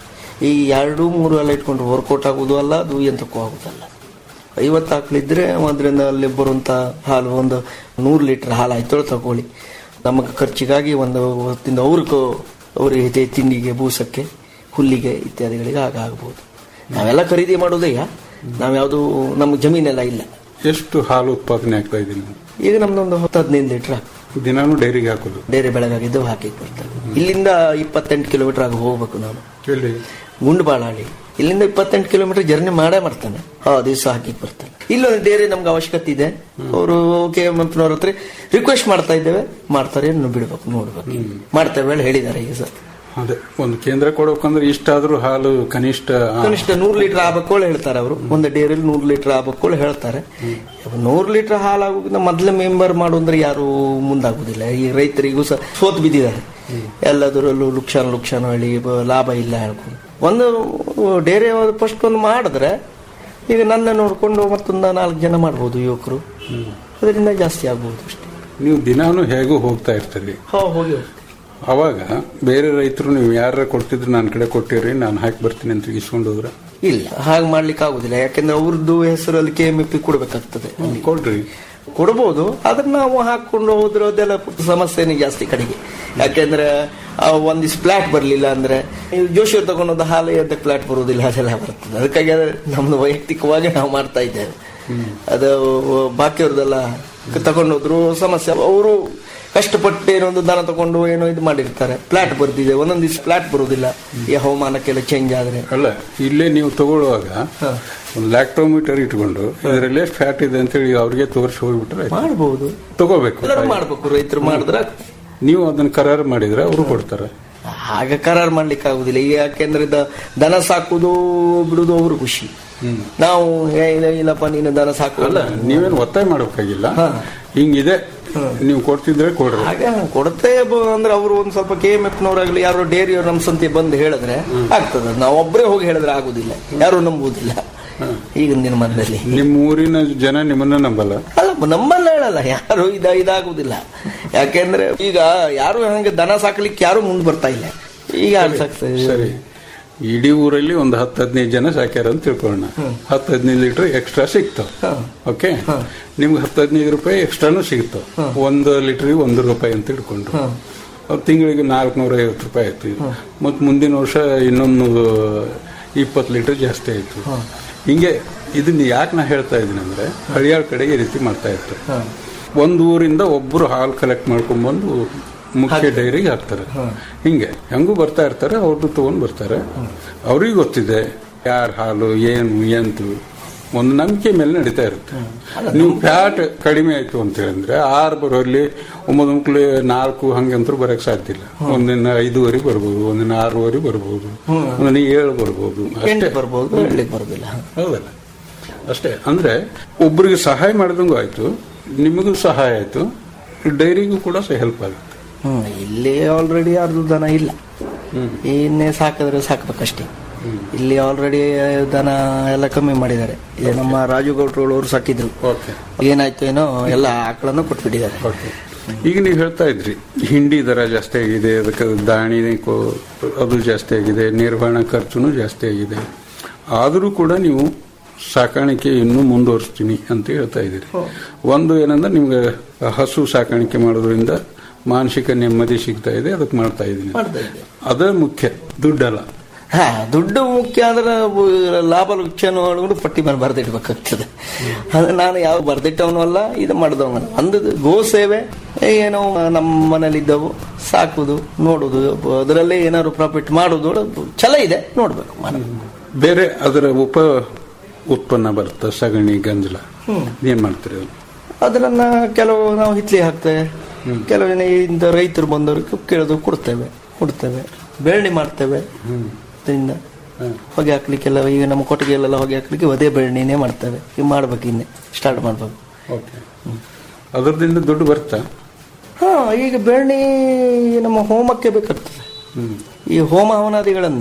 ಈ ಎರಡು ಮೂರು ಎಲ್ಲ ಇಟ್ಕೊಂಡು ವರ್ಕೌಟ್ ಆಗುದು ಅಲ್ಲ ಅದು ಎಂತಕ್ಕೂ ಆಗುದಲ್ಲ ಐವತ್ತು ಆಕಳಿದ್ರೆ ಅದರಿಂದ ಅಲ್ಲಿ ಬರುವಂತ ಹಾಲು ಒಂದು ನೂರು ಲೀಟರ್ ಹಾಲು ಆಯ್ತು ತಗೊಳ್ಳಿ ನಮಗೆ ಖರ್ಚಿಗಾಗಿ ಒಂದು ಹೊತ್ತಿಂದ ಅವ್ರಿಗೂ ಅವರಿಗೆ ತಿಂಡಿಗೆ ಬೂಸಕ್ಕೆ ಹುಲ್ಲಿಗೆ ಇತ್ಯಾದಿಗಳಿಗೆ ಆಗ ಆಗ್ಬೋದು ನಾವೆಲ್ಲ ಖರೀದಿ ಮಾಡೋದಯ್ಯ ನಾವ್ಯಾವುದು ನಮ್ಮ ಜಮೀನೆಲ್ಲ ಇಲ್ಲ ಎಷ್ಟು ಹಾಲು ಉತ್ಪಾದನೆ ಆಗ್ತಾ ಇದೆ ನೀವು ಈಗ ನಮ್ದೊಂದು ಹತ್ತು ಹದಿನೈದು ಲೀಟರ್ ಆಗ್ತದೆ ದಿನಾನು ಡೈರಿಗೆ ಹಾಕೋದು ಡೈರಿ ಬೆಳಗಾಗಿದ್ದು ಹಾಕಿ ಬರ್ತದೆ ಇಲ್ಲಿಂದ ಇಪ್ಪತ್ತೆಂಟು ಕಿಲೋಮೀಟರ್ ಆಗಿ ಹೋಗ್ಬೇಕು ನಾನು ಎಲ್ಲಿ ಗುಂಡ್ಬಾಳಹಳ್ಳಿ ಇಲ್ಲಿಂದ ಇಪ್ಪತ್ತೆಂಟು ಕಿಲೋಮೀಟರ್ ಜರ್ನಿ ಮಾಡೇ ಮಾಡ್ತಾನೆ ಹಾ ದಿವಸ ಹಾಕಿ ಬರ್ತಾನೆ ಇಲ್ಲೊಂದು ಡೈರಿ ನಮ್ಗೆ ಅವಶ್ಯಕತೆ ಇದೆ ಅವರು ಕೆ ಎಂ ಎಫ್ನವ್ರ ಹತ್ರ ರಿಕ್ವೆಸ್ಟ್ ಮಾಡ್ತಾ ಇದ್ದೇವೆ ಮಾಡ್ತಾರೆ ಇನ್ನು ಬಿಡ್ಬೇಕು ನೋಡ್ಬೇಕು ಮಾಡ್ತೇವೆ ಹೇಳಿ ಹೇಳಿದ್ದಾರೆ ಈಗ ಸರ್ ಅದೇ ಒಂದು ಕೇಂದ್ರ ಕೊಡ್ಬೇಕಂದ್ರೆ ಇಷ್ಟಾದ್ರೂ ಹಾಲು ಕನಿಷ್ಠ ಆ, ಕನಿಷ್ಠ ನೂರು ಲೀಟರ್ ಆಗ್ಬೇಕು ಹೇಳ್ತಾರೆ ಅವರು ಒಂದು ಡೇರಿಲಿ ನೂರು ಲೀಟರ್ ಆಗ್ಬೇಕು ಹೇಳ್ತಾರೆ ನೂರು ಲೀಟರ್ ಹಾಲು ಆಗೋದನ್ನ ಮೊದಲೇ ಮೆಂಬರ್ ಮಾಡು ಅಂದ್ರೆ ಯಾರು ಮುಂದಾಗುದಿಲ್ಲ ಈ ರೈತರಿಗೂ ಸಹ ಸೋತ್ ಬಿದ್ದಿದ್ದಾರೆ ಎಲ್ಲದರಲ್ಲೂ ಲುಕ್ಷಾನ ಲುಕ್ಷಾನ ಹೇಳಿ ಬ- ಲಾಭ ಇಲ್ಲ ಹೇಳ್ಕೊಂಡು ಒಂದು ಡೇರಿ ಫಸ್ಟ್ ಒಂದು ಮಾಡಿದ್ರೆ ಈಗ ನನ್ನ ನೋಡ್ಕೊಂಡು ಮತ್ತೊಂದು ನಾಲ್ಕು ಜನ ಮಾಡ್ಬೋದು ಯುವಕರು ಅದರಿಂದ ಜಾಸ್ತಿ ಆಗ್ಬೋದು ಅಷ್ಟೇ ನೀವು ದಿನಾನು ಹೇಗೂ ಹೋಗ್ತಾ ಇರ್ತೀರಿ ಹೋ ಹೋಗಿ ಅವಾಗ ಬೇರೆ ರೈತರು ನೀವು ಯಾರ ಕೊಡ್ತಿದ್ರು ನನ್ನ ಕಡೆ ಕೊಟ್ಟಿರಿ ನಾನು ಹಾಕಿ ಬರ್ತೀನಿ ಅಂತ ಇಸ್ಕೊಂಡು ಹೋದ್ರ ಇಲ್ಲ ಹಾಗೆ ಮಾಡ್ಲಿಕ್ಕೆ ಆಗುದಿಲ್ಲ ಯಾಕಂದ್ರೆ ಅವ್ರದ್ದು ಹೆಸರಲ್ಲಿ ಕೆ ಎಂ ಎಫ್ ಕೊಡ್ಬೇಕಾಗ್ತದೆ ಕೊಡ್ರಿ ಕೊಡ್ಬೋದು ಆದ್ರೆ ನಾವು ಹಾಕೊಂಡು ಹೋದ್ರೆ ಅದೆಲ್ಲ ಸಮಸ್ಯೆನೇ ಜಾಸ್ತಿ ಕಡೆಗೆ ಯಾಕೆಂದ್ರೆ ಆ ಒಂದಿಷ್ಟು ಫ್ಲಾಟ್ ಬರಲಿಲ್ಲ ಅಂದ್ರೆ ಈ ಜೋಶಿಯವ್ರು ತಗೊಂಡೋದ ಹಾಲು ಅದಕ್ಕೆ ಫ್ಲಾಟ್ ಬರುವುದಿಲ್ಲ ಅದೆಲ್ಲ ಬರ್ತದೆ ಅದಕ್ಕಾಗಿ ಅದು ನಮ್ದು ವೈಯಕ್ತಿಕವಾಗಿ ನಾವು ಮಾಡ್ತಾ ಇದ್ದೇವೆ ಅದು ಬಾಕಿಯವ್ರದೆಲ್ಲ ತಗೊಂಡೋದ್ರು ಸಮಸ್ಯೆ ಅವರು ಕಷ್ಟಪಟ್ಟು ಏನೋ ಒಂದು ದನ ತಗೊಂಡು ಏನೋ ಇದು ಮಾಡಿರ್ತಾರೆ ಫ್ಲಾಟ್ ಬರ್ದಿದೆ ಒಂದೊಂದು ದಿವಸ ಫ್ಲಾಟ್ ಬರುವುದಿಲ್ಲ ಈ ಹವಾಮಾನಕ್ಕೆಲ್ಲ ಚೇಂಜ್ ಆದ್ರೆ ಅಲ್ಲ ಇಲ್ಲೇ ನೀವು ತಗೊಳ್ಳುವಾಗ ಒಂದು ಲ್ಯಾಕ್ಟೋಮೀಟರ್ ಇಟ್ಕೊಂಡು ಇದರಲ್ಲಿ ಎಷ್ಟು ಫ್ಯಾಟ್ ಇದೆ ಅಂತೇಳಿ ಅವ್ರಿಗೆ ತೋರಿಸಿ ಹೋಗ್ಬಿಟ್ರೆ ಆಯ್ತು. ಮಾಡ್ಬೋದು ತಗೋಬೇಕು ಎಲ್ಲರೂ ಮಾಡ್ಬೇಕು ರೈತರು ಮಾಡಿದ್ರೆ ನೀವು ಅದನ್ನ ಕರಾರು ಮಾಡಿದ್ರೆ ಅವರು ಕೊಡ್ತಾರೆ ಹಾಗೆ ಕರಾರ್ ಮಾಡ್ಲಿಕ್ಕೆ ಆಗುದಿಲ್ಲ ಈಗ ಯಾಕೆಂದ್ರೆ ದ- ದನ ಸಾಕುದು ಬಿಡುದು ಅವರು ಖುಷಿ ನಾವು ಏ, ಇಲ್ಲ ಇಲ್ಲಪ್ಪ ನೀನು ದನ ಸಾಕು ಅಲ್ಲ ನೀವೇನು ಒತ್ತಾಯ ಮಾಡ್ಬೇಕಾಗಿಲ್ಲ ಹಿಂಗಿದೆ ನೀವು ಕೊಡ್ತಿದ್ರೆ ಕೊಡ್ರಿ ಹಾಗೆ ಕೊಡುತ್ತೆ ಬ- ಅಂದ್ರೆ ಅವರು ಒಂದ್ ಸ್ವಲ್ಪ ಕೆ ಎಂ ಎಫ್ ನವರಾಗ್ಲಿ ಯಾರೋ ಡೇರಿಯವ್ರು ನಮ್ಮ ಸಂತೆ ಬಂದು ಹೇಳಿದ್ರೆ ಆಗ್ತದೆ ನಾವು ಒಬ್ಬರೇ ಹೋಗಿ ಹೇಳಿದ್ರೆ ಆಗುದಿಲ್ಲ ಯಾರು ನಂಬುವುದಿಲ್ಲ ಈಗಿನ ದಿನಮಾನದಲ್ಲಿ ನಿಮ್ಮ ಊರಿನ ಜನ ನಿಮ್ಮನ್ನ ನಂಬಲ್ಲ ಅಲ್ಲ ನಮ್ಮನ್ನ ಹೇಳಲ್ಲ ಯಾರು ಇದ ಇದಾಗುದಿಲ್ಲ ಯಾಕೆಂದ್ರೆ ಈಗ ಯಾರು ಹಂಗೆ ದನ ಸಾಕ್ಲಿಕ್ಕೆ ಯಾರು ಮುಂದೆ ಬರ್ತಾ ಇಲ್ಲ ಈಗ ಯಾರು ಸಾಕ್ತಾರೆ ಸರಿ ಇಡೀ ಊರಲ್ಲಿ ಒಂದು ಹತ್ತು ಹದಿನೈದು ಜನ ಸಾಕ್ಯಾರ ಅಂತ ತಿಳ್ಕೊಳ್ಳೋಣ ಹತ್ತು ಹದಿನೈದು ಲೀಟರ್ ಎಕ್ಸ್ಟ್ರಾ ಸಿಗ್ತಾವ ಓಕೆ ನಿಮ್ಗೆ ಹತ್ತು ಹದಿನೈದು ರೂಪಾಯಿ ಎಕ್ಸ್ಟ್ರಾನು ಸಿಗ್ತಾವ ಒಂದು ಲೀಟರ್ಗೆ ಒಂದು ರೂಪಾಯಿ ಅಂತ ಇಟ್ಕೊಂಡು ಅದು ತಿಂಗಳಿಗೆ ನಾಲ್ಕುನೂರ ಐವತ್ತು ರೂಪಾಯಿ ಆಯ್ತು ಮತ್ತು ಮುಂದಿನ ವರ್ಷ ಇನ್ನೊಂದು ಇಪ್ಪತ್ತು ಲೀಟರ್ ಜಾಸ್ತಿ ಆಯ್ತು ಹಿಂಗೆ ಇದನ್ನ ಯಾಕೆ ನಾ ಹೇಳ್ತಾ ಇದ್ದೀನಿ ಅಂದ್ರೆ ಹಳಿಯಾಳ ಕಡೆಗೆ ಈ ರೀತಿ ಮಾಡ್ತಾ ಇರ್ತಾರೆ ಒಂದು ಊರಿಂದ ಒಬ್ಬರು ಹಾಲು ಕಲೆಕ್ಟ್ ಮಾಡ್ಕೊಂಡ್ಬಂದು ಮುಖ್ಯ ಡೈರಿಗೆ ಹಾಕ್ತಾರೆ ಹಿಂಗೆ ಹೆಂಗೂ ಬರ್ತಾ ಇರ್ತಾರೆ ಅವ್ರದ್ದು ತಗೊಂಡ್ ಬರ್ತಾರೆ ಅವ್ರಿಗೆ ಗೊತ್ತಿದೆ ಯಾರ ಹಾಲು ಏನು ಎಂತು ಒಂದು ನಂಬಿಕೆ ಮೇಲೆ ನಡೀತಾ ಇರುತ್ತೆ ನೀವು ಫ್ಯಾಟ್ ಕಡಿಮೆ ಆಯ್ತು ಅಂತ ಹೇಳಿದ್ರೆ ಆರು ಬರೋಲ್ಲಿ ಒಂಬತ್ತು ಮಕ್ಳು ನಾಲ್ಕು ಹಂಗಂತೂ ಬರಕ್ ಸಾಧ್ಯ ಇಲ್ಲ ಒಂದಿನ ಐದೂವರೆ ಬರ್ಬೋದು ಒಂದಿನ ಆರೂವರೆ ಬರ್ಬೋದು ಒಂದಿನ ಏಳು ಬರ್ಬೋದು ಅಷ್ಟೇ ಎಂಟು ಬರ್ಬೋದು ಹೇಳಲಿಕ್ಕೆ ಬರೋದಿಲ್ಲ ಹೌದಲ್ಲ ಅಷ್ಟೇ ಅಂದ್ರೆ ಒಬ್ರಿಗೆ ಸಹಾಯ ಮಾಡಿದಂಗೂ ಆಯ್ತು ನಿಮಗೂ ಸಹಾಯ ಆಯ್ತು ಡೈರಿಗೂ ಕೂಡ ಹೆಲ್ಪ್ ಆಗುತ್ತೆ ಹ್ಮ್ ಇಲ್ಲಿ ಆಲ್ರೆಡಿ ಯಾರ್ದು ದನ ಇಲ್ಲ ಇನ್ನೇ ಸಾಕಿದ್ರೆ ಸಾಕ್ಬೇಕಷ್ಟೇ ಇಲ್ಲಿ ಆಲ್ರೆಡಿ ದನ ಎಲ್ಲ ಕಮ್ಮಿ ಮಾಡಿದ್ದಾರೆ ಈಗ ನಮ್ಮ ರಾಜು ಗೌಡ್ರು ಅವರು ಸಾಕಿದ್ರು ಓಕೆ ಏನಾಯ್ತು ಏನೋ ಎಲ್ಲ ಆಕಳನ್ನು ಕೊಟ್ಬಿಟ್ಟಿದ್ದಾರೆ ಓಕೆ ಈಗ ನೀವು ಹೇಳ್ತಾ ಇದ್ರಿ ಹಿಂಡಿ ದರ ಜಾಸ್ತಿ ಆಗಿದೆ ಅದಕ್ಕೆ ದಾಣಿ ಕೊ- ಅದು ಜಾಸ್ತಿ ಆಗಿದೆ ನಿರ್ವಹಣಾ ಖರ್ಚುನು ಜಾಸ್ತಿ ಆಗಿದೆ ಆದರೂ ಕೂಡ ನೀವು ಸಾಕಾಣಿಕೆ ಇನ್ನೂ ಮುಂದುವರಿಸ್ತೀನಿ ಅಂತ ಹೇಳ್ತಾ ಇದ್ದೀರಿ ಒಂದು ಏನಂದ್ರೆ ನಿಮ್ಗೆ ಹಸು ಸಾಕಾಣಿಕೆ ಮಾಡೋದ್ರಿಂದ ಮಾನಸಿಕ ನೆಮ್ಮದಿ ಸಿಗ್ತಾ ಇದೆ ಅದಕ್ಕೆ ಮಾಡ್ತಾ ಇದ್ದೀನಿ ಮಾಡ್ತಾ ಇದ್ದೆ ಅದೇ ಮುಖ್ಯ ದುಡ್ಡಲ್ಲ ಹಾ ದುಡ್ಡು ಮುಖ್ಯ ಅಂದ್ರೆ ಬ- ಲಾಭ ಲುಚ್ಚನ್ನು ಒಳಗಡೆ ಪಟ್ಟಿ ಮೇಲೆ ಬರೆದಿಡ್ಬೇಕಾಗ್ತದೆ ಅದು ನಾನು ಯಾವ ಬರ್ದಿಟ್ಟವನು ಅಲ್ಲ ಇದು ಮಾಡಿದವನು ಒಂದು ಗೋ ಸೇವೆ ಏನೋ ನಮ್ಮ ಮನೇಲಿ ಇದ್ದವು ಸಾಕುದು ನೋಡುದು ಅದರಲ್ಲೇ ಏನಾದ್ರು ಪ್ರಾಫಿಟ್ ಮಾಡುದು ಛಲ ಇದೆ ನೋಡ್ಬೇಕು ಮಾಡೋದು. ಬೇರೆ ಅದರ ಉಪ ಉತ್ಪನ್ನ ಬರುತ್ತೆ ಸಗಣಿ ಗಂಜಲ ಏನ್ ಮಾಡ್ತೀರಿ ಅದು ಅದನ್ನ ಕೆಲವು ನಾವು ಹಿತ್ಲಿ ಹಾಕ್ತೇವೆ ಕೆಲವು ಜನ ಇಂಥ ರೈತರು ಬಂದವ್ರಿಗೆ ಕೇಳೋದು ಕೊಡ್ತೇವೆ ಕೊಡ್ತೇವೆ ಬೆಳ್ಳಿ ಮಾಡ್ತೇವೆ ಅದರಿಂದ ಹೊಗೆ ಹಾಕ್ಲಿಕ್ಕೆಲ್ಲ ಈಗ ನಮ್ಮ ಕೊಟ್ಟಿಗೆಲ್ಲ ಹೊಗೆ ಹಾಕ್ಲಿಕ್ಕೆ ಅದೇ ಬೆಳ್ಳಿನೇ ಮಾಡ್ತೇವೆ ಈಗ ಮಾಡ್ಬೇಕು ಇನ್ನೇ ಸ್ಟಾರ್ಟ್ ಮಾಡ್ಬೇಕು ಓಕೆ ಅದರದಿಂದ ದುಡ್ಡು ಬರುತ್ತಾ ಹಾ ಈಗ ಬೆಳ್ಳಿ ನಮ್ಮ ಹೋಮಕ್ಕೆ ಬೇಕಾಗ್ತದೆ ಈ ಹೋಮ ಹವನಾದಿಗಳನ್ನ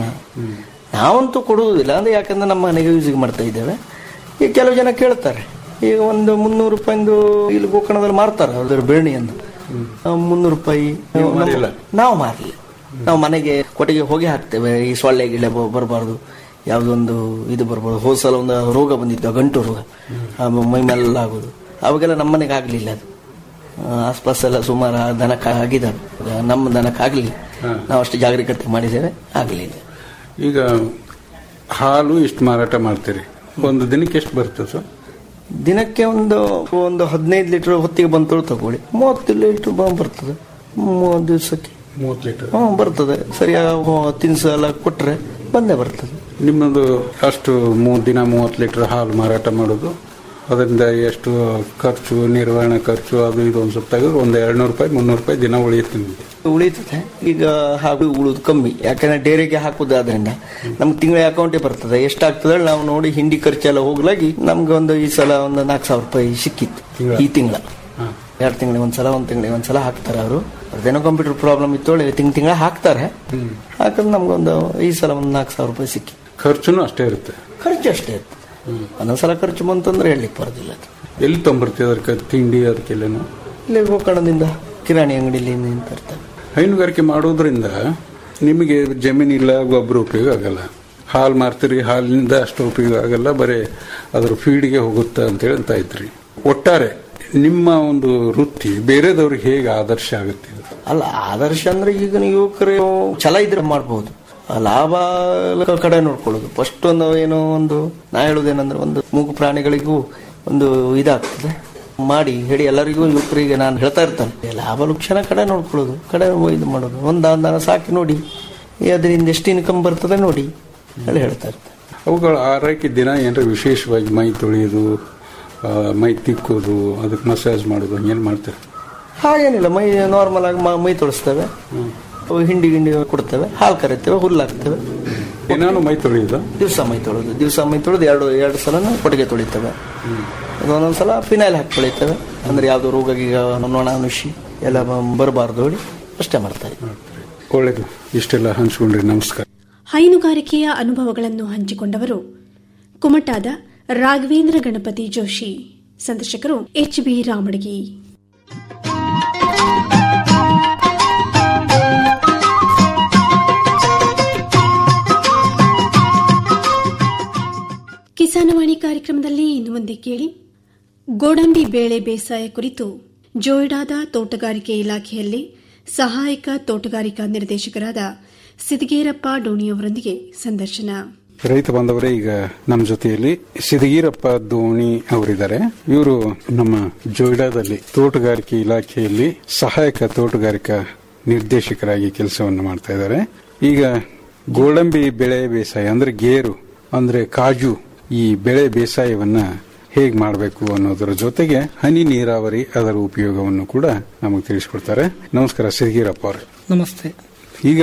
ನಾವಂತೂ ಕೊಡುವುದಿಲ್ಲ ಅಂದ್ರೆ ಯಾಕಂದ್ರೆ ನಮ್ಮ ಮನೆಗೆ ಯೂಸಿಗೆ ಮಾಡ್ತಾ ಇದ್ದೇವೆ ಈಗ ಕೆಲವು ಜನ ಕೇಳ್ತಾರೆ ಈಗ ಒಂದು ಮುನ್ನೂರು ರೂಪಾಯಿಂದು ಇಲ್ಲಿ ಗೋಕರ್ಣದಲ್ಲಿ ಮಾರ್ತಾರೆ ಅದ್ರ ಬೆಳ್ಳಿಯನ್ನು ಆ, ಮುನ್ನೂರು ರೂಪಾಯಿ ನೀವು ಮಾರಿಲ್ಲ? ನಾವು ಮಾರಲಿ ನಾವು ಮನೆಗೆ ಕೊಟ್ಟಿಗೆ ಹೋಗಿ ಹಾಕ್ತೇವೆ ಈ ಸೊಳ್ಳೆ ಗಿಳೆ ಬರಬಾರ್ದು ಯಾವುದೊಂದು ಇದು ಬರ್ಬಾರ್ದು ಹೋದ ಸಲ ಒಂದು ರೋಗ ಬಂದಿತ್ತು ಆ ಗಂಟು ರೋಗ ಆ ಮೈ ಮೇಲೆಲ್ಲ ಆಗೋದು ಅವಾಗೆಲ್ಲ ನಮ್ಮ ಮನೆಗೆ ಆಗಲಿಲ್ಲ ಅದು ಆ, ಆಸ್ಪಾಸೆಲ್ಲ ಸುಮಾರು ಆ ದನಕ್ಕೆ ಆಗಿದ್ದಾವೆ ನಮ್ಮ ದನಕ್ಕೆ ಆಗಲಿಲ್ಲ ನಾವು ಅಷ್ಟು ಜಾಗರೂಕತೆ ಮಾಡಿದ್ದೇವೆ ಆಗಲಿಲ್ಲ ಈಗ ಹಾಲು ಇಷ್ಟು ಮಾರಾಟ ಮಾಡ್ತೀರಿ ಒಂದು ದಿನಕ್ಕೆ ಎಷ್ಟು ಬರ್ತದೆ ಸರ್ ದಿನಕ್ಕೆ ಒಂದು ಒಂದು ಹದಿನೈದು ಲೀಟರ್ ಹೊತ್ತಿಗೆ ಬಂತು ತಗೊಳ್ಳಿ ಮೂವತ್ತು ಲೀಟರ್ ಬರ್ತದೆ ಮೂವತ್ತು ದಿವಸಕ್ಕೆ ಮೂವತ್ತು ಲೀಟರ್ ಹ್ಞೂ ಬರ್ತದೆ ಸರಿಯಾಗಿ ತಿನಿಸು ಎಲ್ಲ ಕೊಟ್ಟರೆ ಬಂದೇ ಬರ್ತದೆ ನಿಮ್ಮದು ಅಷ್ಟು ಮೂರು ದಿನ ಮೂವತ್ತು ಲೀಟರ್ ಹಾಲು ಮಾರಾಟ ಮಾಡೋದು ಅದರಿಂದ ಎಷ್ಟು ಖರ್ಚು ನಿರ್ವಹಣೆ ಖರ್ಚು ಅದು ಇದು ಒಂದು ಸ್ವಲ್ಪ ತೆಗೆದ್ರೆ ಒಂದು ಎರಡ್ನೂರು ರೂಪಾಯಿ ಮುನ್ನೂರು ರೂಪಾಯಿ ದಿನ ಉಳಿಯುತ್ತೆ ನಿಮಗೆ ಉಳಿತದೆ ಈಗ ಹಾಲು ಉಳುದು ಕಮ್ಮಿ ಯಾಕಂದ್ರೆ ಡೈರಿಗೆ ಹಾಕುದಾದ್ರಿಂದ ನಮ್ಗೆ ತಿಂಗಳ ಅಕೌಂಟೇ ಬರ್ತದೆ ಎಷ್ಟಾಗ್ತದೆ ನಾವು ನೋಡಿ ಹಿಂಡಿ ಖರ್ಚೆಲ್ಲ ಹೋಗ್ಲಾಗಿ ನಮ್ಗೆ ಒಂದು ಈ ಸಲ ಒಂದು ನಾಲ್ಕು ಸಾವಿರ ರೂಪಾಯಿ ಸಿಕ್ಕಿತ್ತು ತಿಂಗ್ಳ? ಈ ತಿಂಗಳ ಹಾಂ ಎರಡು ತಿಂಗಳಿಗೆ ಒಂದ್ಸಲ ಒಂದು ತಿಂಗಳಿಗೆ ಒಂದ್ಸಲ ಹಾಕ್ತಾರೆ ಅವರು ಅದೇನೋ ಕಂಪ್ಯೂಟರ್ ಪ್ರಾಬ್ಲಮ್ ಇತ್ತು ಒಳ್ಳೆ ತಿಂಗ್ ತಿಂಗಳ ಹಾಕ್ತಾರೆ ಹಾಕಿದ್ರೆ ನಮ್ಗೊಂದು ಈ ಸಲ ಒಂದು ನಾಲ್ಕು ಸಾವಿರ ರೂಪಾಯಿ ಸಿಕ್ಕಿ ಖರ್ಚುನು ಅಷ್ಟೇ ಇರುತ್ತೆ ಖರ್ಚು ಅಷ್ಟೇ ಇರ್ತದೆ ಒಂದೊಂದ್ಸಲ ಖರ್ಚು ಬಂತಂದ್ರೆ ಹೇಳಲಿಕ್ಕೆ ಬರೋದಿಲ್ಲ ಅದು ಎಲ್ಲಿ ತೊಂಬರ್ತೀವಿ ಅದಕ್ಕೆ ತಿಂಡಿ ಅದಕ್ಕೆಲ್ಲನು ಇಲ್ಲಿ ಗೋಕರ್ಣದಿಂದ ಕಿರಾಣಿ ಅಂಗಡಿಲಿ ತರ್ತಾರೆ ಹೈನುಗಾರಿಕೆ ಮಾಡೋದ್ರಿಂದ ನಿಮಗೆ ಜಮೀನಿಲ್ಲ ಗೊಬ್ಬರ ಉಪಯೋಗ ಆಗಲ್ಲ ಹಾಲು ಮಾರ್ತೀರಿ ಹಾಲಿನಿಂದ ಅಷ್ಟು ಉಪಯೋಗ ಆಗಲ್ಲ ಬರೀ ಅದ್ರ ಫೀಡ್ಗೆ ಹೋಗುತ್ತೆ ಅಂತೇಳಿ ಅಂತ ಇದ್ರಿ ಒಟ್ಟಾರೆ ನಿಮ್ಮ ಒಂದು ವೃತ್ತಿ ಬೇರೆದವ್ರಿಗೆ ಹೇಗೆ ಆದರ್ಶ ಆಗುತ್ತೆ ಇದು? ಅಲ್ಲ ಆದರ್ಶ ಅಂದ್ರೆ ಈಗಿನ ಯುವಕರು ಛಲ ಇದ್ರೆ ಮಾಡ್ಬೋದು ಆ ಲಾಭ ಕಡೆ ನೋಡ್ಕೊಳ್ಳೋದು ಫಸ್ಟ್ ಒಂದು ಏನೋ ಒಂದು ನಾ ಹೇಳೋದೇನಂದ್ರೆ ಒಂದು ಮೂಗು ಪ್ರಾಣಿಗಳಿಗೂ ಒಂದು ಇದಾಗ್ತದೆ ಮಾಡಿ ಹೇಳಿ ಎಲ್ಲರಿಗೂ ಯುವಕರಿಗೆ ನಾನು ಹೇಳ್ತಾ ಇರ್ತಾನೆ ಲಾಭ ಲಕ್ಷಣ ಕಡೆ ನೋಡ್ಕೊಳ್ಳೋದು ಕಡೆ ಇದು ಮಾಡೋದು ಒಂದಾದ ಸಾಕಿ ನೋಡಿ ಅದರಿಂದ ಎಷ್ಟು ಇನ್ಕಮ್ ಬರ್ತದೆ ನೋಡಿ ಹೇಳಿ ಹೇಳ್ತಾ ಇರ್ತಾರೆ ಅವುಗಳ ಆರೈಕೆ ದಿನ ಏನಾರ ವಿಶೇಷವಾಗಿ ಮೈ ತೊಳೆಯೋದು ಆ, ಮೈ ತಿಕ್ಕೋದು ಅದಕ್ಕೆ ಮಸಾಜ್ ಮಾಡೋದು ಏನು ಮಾಡ್ತಾರೆ ಹಾಗೇನಿಲ್ಲ ಮೈ ನಾರ್ಮಲ್ ಆಗಿ ಮ- ಮೈ ತೊಳಿಸ್ತೇವೆ ಅವು ಹಿಂಡಿ ಗಿಂಡಿ ಕೊಡ್ತೇವೆ ಹಾಲು ಕರಿತೇವೆ ಹುಲ್ಲು ಹಾಕ್ತೇವೆ ಏನಾನು ಮೈ ತೊಳೆಯೋದು ದಿವಸ ಮೈ ತೊಳೆದು ದಿವಸ ಮೈ ತೊಳೆದು ಎರಡು ಎರಡು ಸಲ ಕೊಟ್ಟಿಗೆ ತೊಳಿತೇವೆ ಒಂದೊಂದು ಸಲ ಫಿನೈಲ್ ಹಾಕಿ ತೊಳಿತೇವೆ ಅಂದ್ರೆ ಯಾವುದು ರೋಗ ಗೀಗ ನೊಣ ನುಷಿ ಎಲ್ಲ ಬರಬಾರ್ದು ಹೇಳಿ ಅಷ್ಟೇ ಮಾಡ್ತಾರೆ ಒಳ್ಳೇದು ಇಷ್ಟೆಲ್ಲ ಹಂಚ್ಕೊಂಡ್ರಿ ನಮಸ್ಕಾರ ಹೈನುಗಾರಿಕೆಯ ಅನುಭವಗಳನ್ನು ಹಂಚಿಕೊಂಡವರು ಕುಮಟಾದ ರಾಘವೇಂದ್ರ ಗಣಪತಿ ಜೋಶಿ ಸಂದರ್ಶಕರು ಎಚ್ ಬಿ ರಾಮಡಗಿ ಕಿಸಾನವಾಣಿ ಕಾರ್ಯಕ್ರಮದಲ್ಲಿ ಇನ್ನು ಮುಂದೆ ಕೇಳಿ ಗೋಡಂಬಿ ಬೇಳೆ ಬೇಸಾಯ ಕುರಿತು ಜೋಯಿಡಾದ ತೋಟಗಾರಿಕೆ ಇಲಾಖೆಯಲ್ಲಿ ಸಹಾಯಕ ತೋಟಗಾರಿಕಾ ನಿರ್ದೇಶಕರಾದ ಸಿದ್ಗೇರಪ್ಪ ಡೋಣಿಯವರೊಂದಿಗೆ ಸಂದರ್ಶನ ರೈತ ಬಾಂಧವರೇ ಈಗ ನಮ್ಮ ಜೊತೆಯಲ್ಲಿ ಸಿದಗೀರಪ್ಪ ದೋಣಿ ಅವರಿದ್ದಾರೆ ಇವರು ನಮ್ಮ ಜೋಯ್ಡಾದಲ್ಲಿ ತೋಟಗಾರಿಕೆ ಇಲಾಖೆಯಲ್ಲಿ ಸಹಾಯಕ ತೋಟಗಾರಿಕಾ ನಿರ್ದೇಶಕರಾಗಿ ಕೆಲಸವನ್ನು ಮಾಡ್ತಾ ಇದ್ದಾರೆ ಈಗ ಗೋಡಂಬಿ ಬೆಳೆ ಬೇಸಾಯ ಅಂದ್ರೆ ಗೇರು ಅಂದ್ರೆ ಕಾಜು ಈ ಬೆಳೆ ಬೇಸಾಯವನ್ನ ಹೇಗೆ ಮಾಡಬೇಕು ಅನ್ನೋದರ ಜೊತೆಗೆ ಹನಿ ನೀರಾವರಿ ಅದರ ಉಪಯೋಗವನ್ನು ಕೂಡ ನಮಗೆ ತಿಳಿಸ್ಕೊಡ್ತಾರೆ ನಮಸ್ಕಾರ ಸಿದಗೀರಪ್ಪ ಅವರೇ ನಮಸ್ತೆ ಈಗ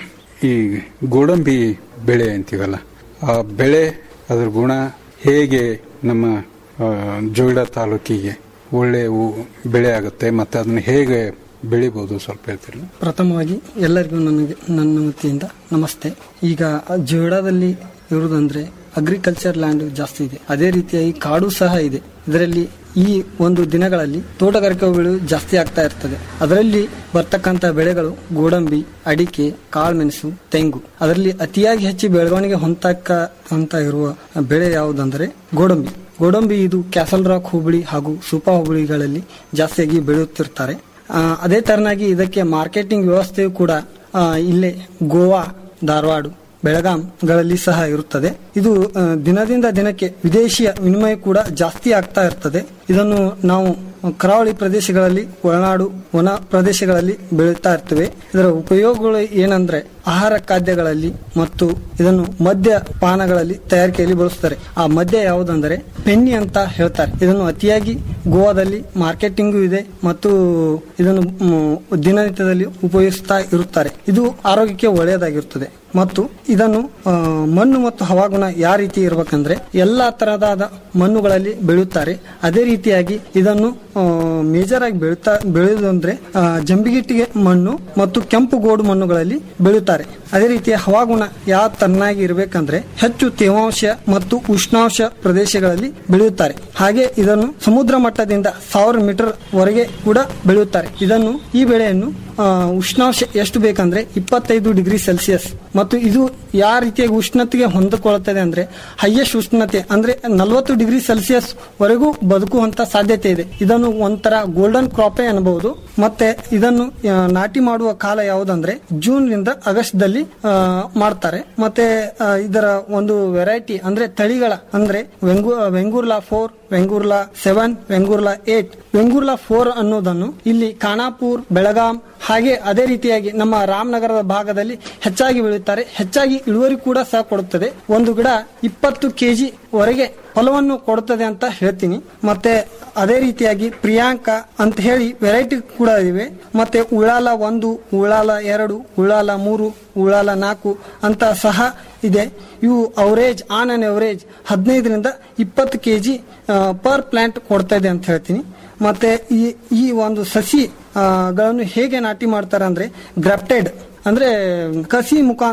ಈ ಗೋಡಂಬಿ ಬೆಳೆ ಅಂತೀವಲ್ಲ ಆ ಬೆಳೆ ಅದರ ಗುಣ ಹೇಗೆ ನಮ್ಮ ಆ, ಜೋಯಿಡಾ ತಾಲೂಕಿಗೆ ಒಳ್ಳೆ ಉ- ಬೆಳೆ ಆಗುತ್ತೆ ಮತ್ತೆ ಅದನ್ನ ಹೇಗೆ ಬೆಳಿಬಹುದು ಸ್ವಲ್ಪ ಹೇಳ್ತೀರಿ ಪ್ರಥಮವಾಗಿ ಎಲ್ಲರಿಗೂ ನನಗೆ ನನ್ನ ವತಿಯಿಂದ ನಮಸ್ತೆ ಈಗ ಜೋಡಾದಲ್ಲಿ ಇರುವುದಂದ್ರೆ ಅಗ್ರಿಕಲ್ಚರ್ ಲ್ಯಾಂಡ್ ಜಾಸ್ತಿ ಇದೆ ಅದೇ ರೀತಿಯಾಗಿ ಕಾಡು ಸಹ ಇದೆ ಇದರಲ್ಲಿ ಈ ಒಂದು ದಿನಗಳಲ್ಲಿ ತೋಟಗಾರಿಕೆ ಬೆಳೆ ಜಾಸ್ತಿ ಆಗ್ತಾ ಇರ್ತದೆ ಅದರಲ್ಲಿ ಬರ್ತಕ್ಕಂತ ಬೆಳೆಗಳು ಗೋಡಂಬಿ ಅಡಿಕೆ ಕಾಳುಮೆಣಸು ತೆಂಗು ಅದರಲ್ಲಿ ಅತಿಯಾಗಿ ಹೆಚ್ಚು ಬೆಳವಣಿಗೆ ಹೊಂದಕ್ಕ ಅಂತ ಇರುವ ಬೆಳೆ ಯಾವುದಂದ್ರೆ ಗೋಡಂಬಿ ಗೋಡಂಬಿ ಇದು ಕ್ಯಾಸಲ್ ರಾಕ್ ಹುಬ್ಬಳ್ಳಿ ಹಾಗೂ ಸೂಪಾ ಹುಬ್ಬಳ್ಳಿಗಳಲ್ಲಿ ಜಾಸ್ತಿಯಾಗಿ ಬೆಳೆಯುತ್ತಿರ್ತಾರೆ ಆ, ಅದೇ ತರನಾಗಿ ಇದಕ್ಕೆ ಮಾರ್ಕೆಟಿಂಗ್ ವ್ಯವಸ್ಥೆಯು ಕೂಡ ಆ, ಇಲ್ಲೇ ಗೋವಾ ಧಾರವಾಡ ಬೆಳಗಾಂಗಳಲ್ಲಿ ಸಹ ಇರುತ್ತದೆ ಇದು ಆ, ದಿನದಿಂದ ದಿನಕ್ಕೆ ವಿದೇಶಿಯ ವಿನಿಮಯ ಕೂಡ ಜಾಸ್ತಿ ಆಗ್ತಾ ಇರ್ತದೆ ಇದನ್ನು ನಾವು ಕರಾವಳಿ ಪ್ರದೇಶಗಳಲ್ಲಿ ಒಳನಾಡು ವನ ಪ್ರದೇಶಗಳಲ್ಲಿ ಬೆಳೀತಾ ಇರ್ತೇವೆ ಇದರ ಉಪಯೋಗಗಳು ಏನಂದ್ರೆ ಆಹಾರ ಖಾದ್ಯಗಳಲ್ಲಿ ಮತ್ತು ಇದನ್ನು ಮದ್ಯ ಪಾನಗಳಲ್ಲಿ ತಯಾರಿಕೆಯಲ್ಲಿ ಬಳಸ್ತಾರೆ ಆ ಮದ್ಯ ಯಾವುದಂದ್ರೆ ಪೆನ್ನಿ ಅಂತ ಹೇಳ್ತಾರೆ ಇದನ್ನು ಅತಿಯಾಗಿ ಗೋವಾದಲ್ಲಿ ಮಾರ್ಕೆಟಿಂಗು ಇದೆ ಮತ್ತು ಇದನ್ನು ಮ್, ದಿನನಿತ್ಯದಲ್ಲಿ ಉಪಯೋಗಿಸ್ತಾ ಇರುತ್ತಾರೆ ಇದು ಆರೋಗ್ಯಕ್ಕೆ ಒಳ್ಳೆಯದಾಗಿರುತ್ತದೆ ಮತ್ತು ಇದನ್ನು ಆ, ಮಣ್ಣು ಮತ್ತು ಹವಾಗುಣ ಯಾವ ರೀತಿ ಇರಬೇಕಂದ್ರೆ ಎಲ್ಲಾ ತರಹದ ಮಣ್ಣುಗಳಲ್ಲಿ ಬೆಳೆಯುತ್ತಾರೆ ಅದೇ ರೀತಿಯಾಗಿ ಇದನ್ನು ಮೇಜರ್ ಆಗಿ ಬೆಳೀತಾ ಬೆಳೆಯುವುದಂದ್ರೆ ಆ, ಜಂಬಿಗಿಟ್ಟಿಗೆ ಮಣ್ಣು ಮತ್ತು ಕೆಂಪು ಗೋಡು ಮಣ್ಣುಗಳಲ್ಲಿ ಬೆಳೆಯುತ್ತಾರೆ ಅದೇ ರೀತಿ ಹವಾಗುಣ ಯಾವ ತನ್ನಾಗಿ ಇರಬೇಕಂದ್ರೆ ಹೆಚ್ಚು ತೇವಾಂಶ ಮತ್ತು ಉಷ್ಣಾಂಶ ಪ್ರದೇಶಗಳಲ್ಲಿ ಬೆಳೆಯುತ್ತಾರೆ ಹಾಗೆ ಇದನ್ನು ಸಮುದ್ರ ಮಟ್ಟದಿಂದ ಸಾವಿರ ಮೀಟರ್ ವರೆಗೆ ಕೂಡ ಬೆಳೆಯುತ್ತಾರೆ ಇದನ್ನು ಈ ಬೆಳೆಯನ್ನು ಆ, ಉಷ್ಣಾಂಶ ಎಷ್ಟು ಬೇಕಂದ್ರೆ ಇಪ್ಪತ್ತೈದು ಡಿಗ್ರಿ ಸೆಲ್ಸಿಯಸ್ ಮತ್ತು ಇದು ಯಾವ ರೀತಿಯಾಗಿ ಉಷ್ಣತೆಗೆ ಹೊಂದಿಕೊಳ್ಳುತ್ತದೆ ಅಂದ್ರೆ ಹೈಯೆಸ್ಟ್ ಉಷ್ಣತೆ ಅಂದ್ರೆ ನಲವತ್ತು ಡಿಗ್ರಿ ಸೆಲ್ಸಿಯಸ್ ವರೆಗೂ ಬದುಕುವಂತ ಸಾಧ್ಯತೆ ಇದೆ ಇದನ್ನು ಒಂಥರ ಗೋಲ್ಡನ್ ಕ್ರಾಪೇ ಅನ್ನಬಹುದು ಮತ್ತೆ ಇದನ್ನು ಆ, ನಾಟಿ ಮಾಡುವ ಕಾಲ ಯಾವುದಂದ್ರೆ ಜೂನ್ ನಿಂದ ಆಗಸ್ಟ್ ದಲ್ಲಿ ಆ, ಮಾಡ್ತಾರೆ ಮತ್ತೆ ಆ, ಇದರ ಒಂದು ವೆರೈಟಿ ಅಂದ್ರೆ ತಳಿಗಳ ಅಂದ್ರೆ ವೆಂಗು Vengurla four Vengurla seven Vengurla eight Vengurla four ಅನ್ನೋದನ್ನು ಇಲ್ಲಿ ಖಾನಾಪುರ್ ಬೆಳಗಾಂ ಹಾಗೆ ಅದೇ ರೀತಿಯಾಗಿ ನಮ್ಮ ರಾಮನಗರದ ಭಾಗದಲ್ಲಿ ಹೆಚ್ಚಾಗಿ ಬೆಳೆಯುತ್ತಾರೆ ಹೆಚ್ಚಾಗಿ ಇಳುವರಿ ಕೂಡ ಸಹ ಕೊಡುತ್ತದೆ ಒಂದು ಗಿಡ ಇಪ್ಪತ್ತು ಕೆಜಿ ವರೆಗೆ ಫಲವನ್ನು ಕೊಡುತ್ತದೆ ಅಂತ ಹೇಳ್ತೀನಿ ಮತ್ತೆ ಅದೇ ರೀತಿಯಾಗಿ ಪ್ರಿಯಾಂಕಾ ಅಂತ ಹೇಳಿ ವೆರೈಟಿ ಕೂಡ ಇವೆ ಮತ್ತೆ ಉಳಾಲ ಒಂದು ಉಳಾಲ ಎರಡು ಉಳಾಲ ಮೂರು ಉಳಾಲ ನಾಲ್ಕು ಅಂತ ಸಹ ಇದೆ ಇವು ಅವರೇಜ್ ಆನ್ ಅನ್ ಅವರೇಜ್ ಹದಿನೈದರಿಂದ ಇಪ್ಪತ್ತು ಕೆಜಿ ಪರ್ ಪ್ಲಾಂಟ್ ಕೊಡ್ತಾ ಇದೆ ಅಂತ ಹೇಳ್ತೀನಿ ಮತ್ತೆ ಈ ಈ ಒಂದು ಸಸಿ ಆ, ಗಳನ್ನು ಹೇಗೆ ನಾಟಿ ಮಾಡ್ತಾರೆ ಅಂದ್ರೆ ಗ್ರಾಫ್ಟೆಡ್ ಅಂದ್ರೆ ಕಸಿ ಮುಖಾಂತರ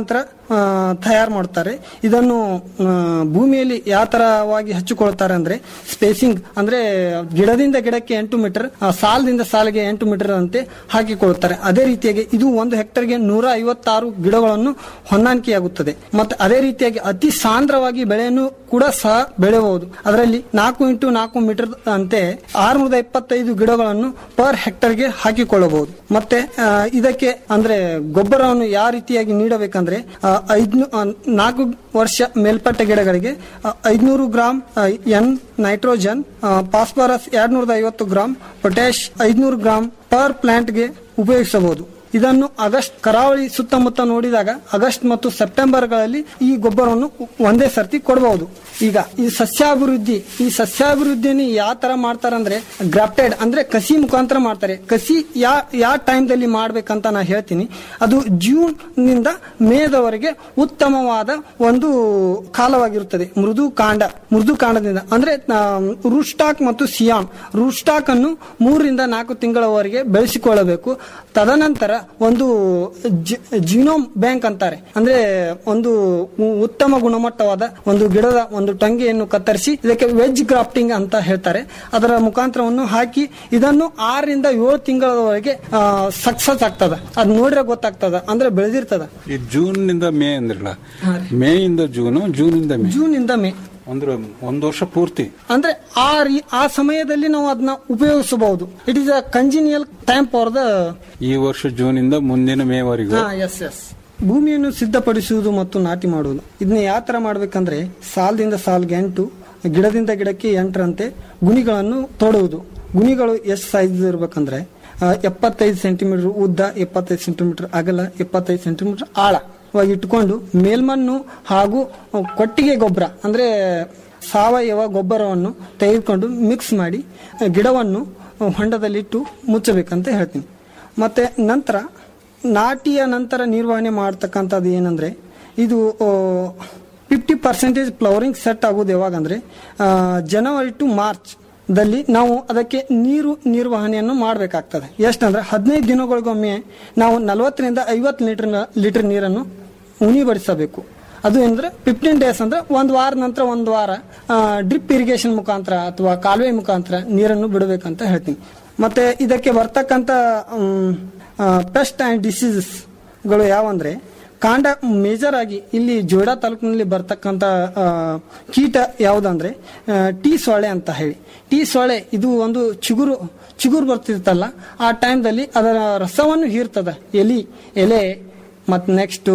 ತಯಾರು ಮಾಡ್ತಾರೆ ಇದನ್ನು ಆ, ಭೂಮಿಯಲ್ಲಿ ಯಾವ ತರವಾಗಿ ಹಚ್ಚಿಕೊಳ್ತಾರೆ ಅಂದ್ರೆ ಸ್ಪೇಸಿಂಗ್ ಅಂದ್ರೆ ಗಿಡದಿಂದ ಗಿಡಕ್ಕೆ ಎಂಟು ಮೀಟರ್ ಆ, ಸಾಲದಿಂದ ಸಾಲಿಗೆ ಎಂಟು ಮೀಟರ್ ಅಂತೆ ಹಾಕಿಕೊಳ್ಳುತ್ತಾರೆ ಅದೇ ರೀತಿಯಾಗಿ ಇದು ಒಂದು ಹೆಕ್ಟರ್ಗೆ ನೂರ ಐವತ್ತಾರು ಗಿಡಗಳನ್ನು ಹೊಂದಾಣಿಕೆಯಾಗುತ್ತದೆ ಮತ್ತೆ ಅದೇ ರೀತಿಯಾಗಿ ಅತಿ ಸಾಂದ್ರವಾಗಿ ಬೆಳೆಯನ್ನು ಕೂಡ ಸಹ ಬೆಳೆಯಬಹುದು ಅದರಲ್ಲಿ ನಾಲ್ಕು ಇಂಟು ನಾಲ್ಕು ಮೀಟರ್ ಅಂತೆ ಆರುನೂರ ಇಪ್ಪತ್ತೈದು ಗಿಡಗಳನ್ನು ಪರ್ ಹೆಕ್ಟರ್ಗೆ ಹಾಕಿಕೊಳ್ಳಬಹುದು ಮತ್ತೆ ಆ, ಇದಕ್ಕೆ ಅಂದ್ರೆ ಗೊಬ್ಬರವನ್ನು ಯಾವ ರೀತಿಯಾಗಿ ನೀಡಬೇಕಂದ್ರೆ ಆ, ಐದ್ನು ಆ, ನಾಲ್ಕು ವರ್ಷ ಮೇಲ್ಪಟ್ಟ ಗಿಡಗಳಿಗೆ ಆ, ಐದ್ನೂರು ಗ್ರಾಂ ಆ, ಎನ್ ನೈಟ್ರೋಜನ್ ಆ, ಫಾಸ್ಫರಸ್ ಎರಡ್ನೂರದ ಐವತ್ತು ಗ್ರಾಂ ಪೊಟ್ಯಾಶ್ ಐದ್ನೂರು ಗ್ರಾಂ ಪರ್ ಪ್ಲಾಂಟ್ಗೆ ಉಪಯೋಗಿಸಬಹುದು ಇದನ್ನು ಆಗಸ್ಟ್ ಕರಾವಳಿ ಸುತ್ತಮುತ್ತ ನೋಡಿದಾಗ ಆಗಸ್ಟ್ ಮತ್ತು ಸೆಪ್ಟೆಂಬರ್ಗಳಲ್ಲಿ ಈ ಗೊಬ್ಬರವನ್ನು ಒಂದೇ ಸರ್ತಿ ಕೊಡಬಹುದು ಈಗ ಈ ಸಸ್ಯಾಭಿವೃದ್ಧಿ ಈ ಸಸ್ಯಾಭಿವೃದ್ಧಿಯನ್ನು ಯಾವ ತರ ಮಾಡ್ತಾರಂದ್ರೆ ಗ್ರಾಫ್ಟೆಡ್ ಅಂದ್ರೆ ಕಸಿ ಮುಖಾಂತರ ಮಾಡ್ತಾರೆ ಕಸಿ ಯಾ ಯಾವ ಟೈಮ್ದಲ್ಲಿ ಮಾಡ್ಬೇಕಂತ ನಾ ಹೇಳ್ತೀನಿ ಅದು ಜೂನ್ ನಿಂದ ಮೇದವರೆಗೆ ಉತ್ತಮವಾದ ಒಂದು ಕಾಲವಾಗಿರುತ್ತದೆ ಮೃದು ಕಾಂಡ ಮೃದು ಕಾಂಡದಿಂದ ಅಂದ್ರೆ ರೂಟ್ ಸ್ಟಾಕ್ ಮತ್ತು ಸಿಯಾಮ್ ರೂಟ್ ಸ್ಟಾಕ್ ಅನ್ನು ಮೂರರಿಂದ ನಾಲ್ಕು ತಿಂಗಳವರೆಗೆ ಬೆಳೆಸಿಕೊಳ್ಳಬೇಕು ತದನಂತರ ಒಂದು ಜಿ- ಜಿನೋಮ್ ಬ್ಯಾಂಕ್ ಅಂತಾರೆ ಅಂದ್ರೆ ಒಂದು ಉ- ಉತ್ತಮ ಗುಣಮಟ್ಟವಾದ ಒಂದು ಗಿಡದ ಒಂದು ಟಂಗಿಯನ್ನು ಕತ್ತರಿಸಿ ಇದಕ್ಕೆ ವೆಜ್ ಗ್ರಾಫ್ಟಿಂಗ್ ಅಂತ ಹೇಳ್ತಾರೆ ಅದರ ಮುಖಾಂತರವನ್ನು ಹಾಕಿ ಇದನ್ನು ಆರರಿಂದ ಏಳು ತಿಂಗಳವರೆಗೆ ಸಕ್ಸಸ್ ಆಗ್ತದ ಅದ್ ನೋಡ್ರೆ ಗೊತ್ತಾಗ್ತದ ಅಂದ್ರೆ ಬೆಳೆದಿರ್ತದ ಈ ಜೂನ್ ನಿಂದ ಮೇ ಅಂದ್ರಲ್ಲ ಮೇ ಇಂದ ಜೂನು ಜೂನ್ ಇಂದ ಮೇ ಜೂನ್ ಇಂದ ಮೇ ಅಂದ್ರೆ ಒಂದು ವರ್ಷ ಪೂರ್ತಿ ಅಂದ್ರೆ ಆ ರೀ- ಆ ಸಮಯದಲ್ಲಿ ನಾವು ಅದನ್ನ ಉಪಯೋಗಿಸಬಹುದು it is a congenial time for the ಈ ವರ್ಷ ಜೂನ್ ಇಂದ ಮುಂದಿನ ಮೇವರೆಗೂ ಎಸ್ ಎಸ್ ಭೂಮಿಯನ್ನು ಸಿದ್ಧಪಡಿಸುವುದು ಮತ್ತು ನಾಟಿ ಮಾಡುವುದು ಇದನ್ನ ಯಾವ ತರ ಮಾಡ್ಬೇಕಂದ್ರೆ ಸಾಲದಿಂದ ಸಾಲ್ಗೆ ಎಂಟು ಗಿಡದಿಂದ ಗಿಡಕ್ಕೆ ಎಂಟರಂತೆ ಗುಣಿಗಳನ್ನು ತೋಡುವುದು ಗುಣಿಗಳು ಎಷ್ಟು ಸೈಜ್ ಇರ್ಬೇಕಂದ್ರೆ ಆ, ಎಪ್ಪತ್ತೈದು ಸೆಂಟಿಮೀಟರ್ ಉದ್ದ ಎಪ್ಪತ್ತೈದು ಸೆಂಟಿಮೀಟರ್ ಅಗಲ ಎಪ್ಪತ್ತೈದು ಸೆಂಟಿಮೀಟರ್ ಆಳವಾಗಿ ಇಟ್ಕೊಂಡು ಮೇಲ್ಮಣ್ಣು ಹಾಗೂ ಆ, ಕೊಟ್ಟಿಗೆ ಗೊಬ್ಬರ ಅಂದ್ರೆ ಸಾವಯವ ಗೊಬ್ಬರವನ್ನು ತೆಗೆದುಕೊಂಡು ಮಿಕ್ಸ್ ಮಾಡಿ ಆ, ಗಿಡವನ್ನು ಆ, ಹೊಂಡದಲ್ಲಿಟ್ಟು ಮುಚ್ಚಬೇಕಂತ ಹೇಳ್ತೀನಿ ಮತ್ತೆ ನಂತರ ನಾಟಿಯ ನಂತರ ನಿರ್ವಹಣೆ ಮಾಡ್ತಕ್ಕಂಥದ್ದು ಏನಂದ್ರೆ ಇದು ಫಿಫ್ಟಿ ಪರ್ಸೆಂಟೇಜ್ ಫ್ಲವರಿಂಗ್ ಸೆಟ್ ಆಗೋದು ಯಾವಾಗಂದ್ರೆ ಆ, ಜನವರಿ ಟು ಮಾರ್ಚ್ ದಲ್ಲಿ ನಾವು ಅದಕ್ಕೆ ನೀರು ನಿರ್ವಹಣೆಯನ್ನು ಮಾಡಬೇಕಾಗ್ತದೆ ಎಷ್ಟಂದ್ರೆ ಹದಿನೈದು ದಿನಗಳಿಗೊಮ್ಮೆ ನಾವು ನಲವತ್ತರಿಂದ ಐವತ್ತು ಲೀಟರ್ ಲೀಟರ್ ನೀರನ್ನು ಉಣಿಬಡಿಸಬೇಕು ಅದು ಅಂದ್ರೆ ಫಿಫ್ಟೀನ್ ಡೇಸ್ ಅಂದ್ರೆ ಒಂದು ವಾರ ನಂತರ ಒಂದು ವಾರ ಡ್ರಿಪ್ ಇರಿಗೇಷನ್ ಮುಖಾಂತರ ಅಥವಾ ಕಾಲುವೆ ಮುಖಾಂತರ ನೀರನ್ನು ಬಿಡಬೇಕಂತ ಹೇಳ್ತೀನಿ ಮತ್ತೆ ಇದಕ್ಕೆ ಬರ್ತಕ್ಕಂಥ ಪೆಸ್ಟ್ ಅಂಡ್ ಡಿಸೀಸಸ್ಗಳು ಯಾವಂದ್ರೆ ಕಾಂಡ ಮೇಜರ್ ಆಗಿ ಇಲ್ಲಿ ಜೋಡಾ ತಾಲೂಕಿನಲ್ಲಿ ಬರ್ತಕ್ಕಂಥ ಆ, ಕೀಟ ಯಾವುದಂದ್ರೆ ಆ, ಟೀ ಸೊಳ್ಳೆ ಅಂತ ಹೇಳಿ ಟೀ ಸೊಳ್ಳೆ ಇದು ಒಂದು ಚಿಗುರು ಚಿಗುರು ಬರ್ತಿರ್ತಲ್ಲ ಆ ಟೈಮ್ದಲ್ಲಿ ಅದರ ರಸವನ್ನು ಹೀರ್ತದ ಎಲಿ ಎಲೆ ಮತ್ತು ನೆಕ್ಸ್ಟು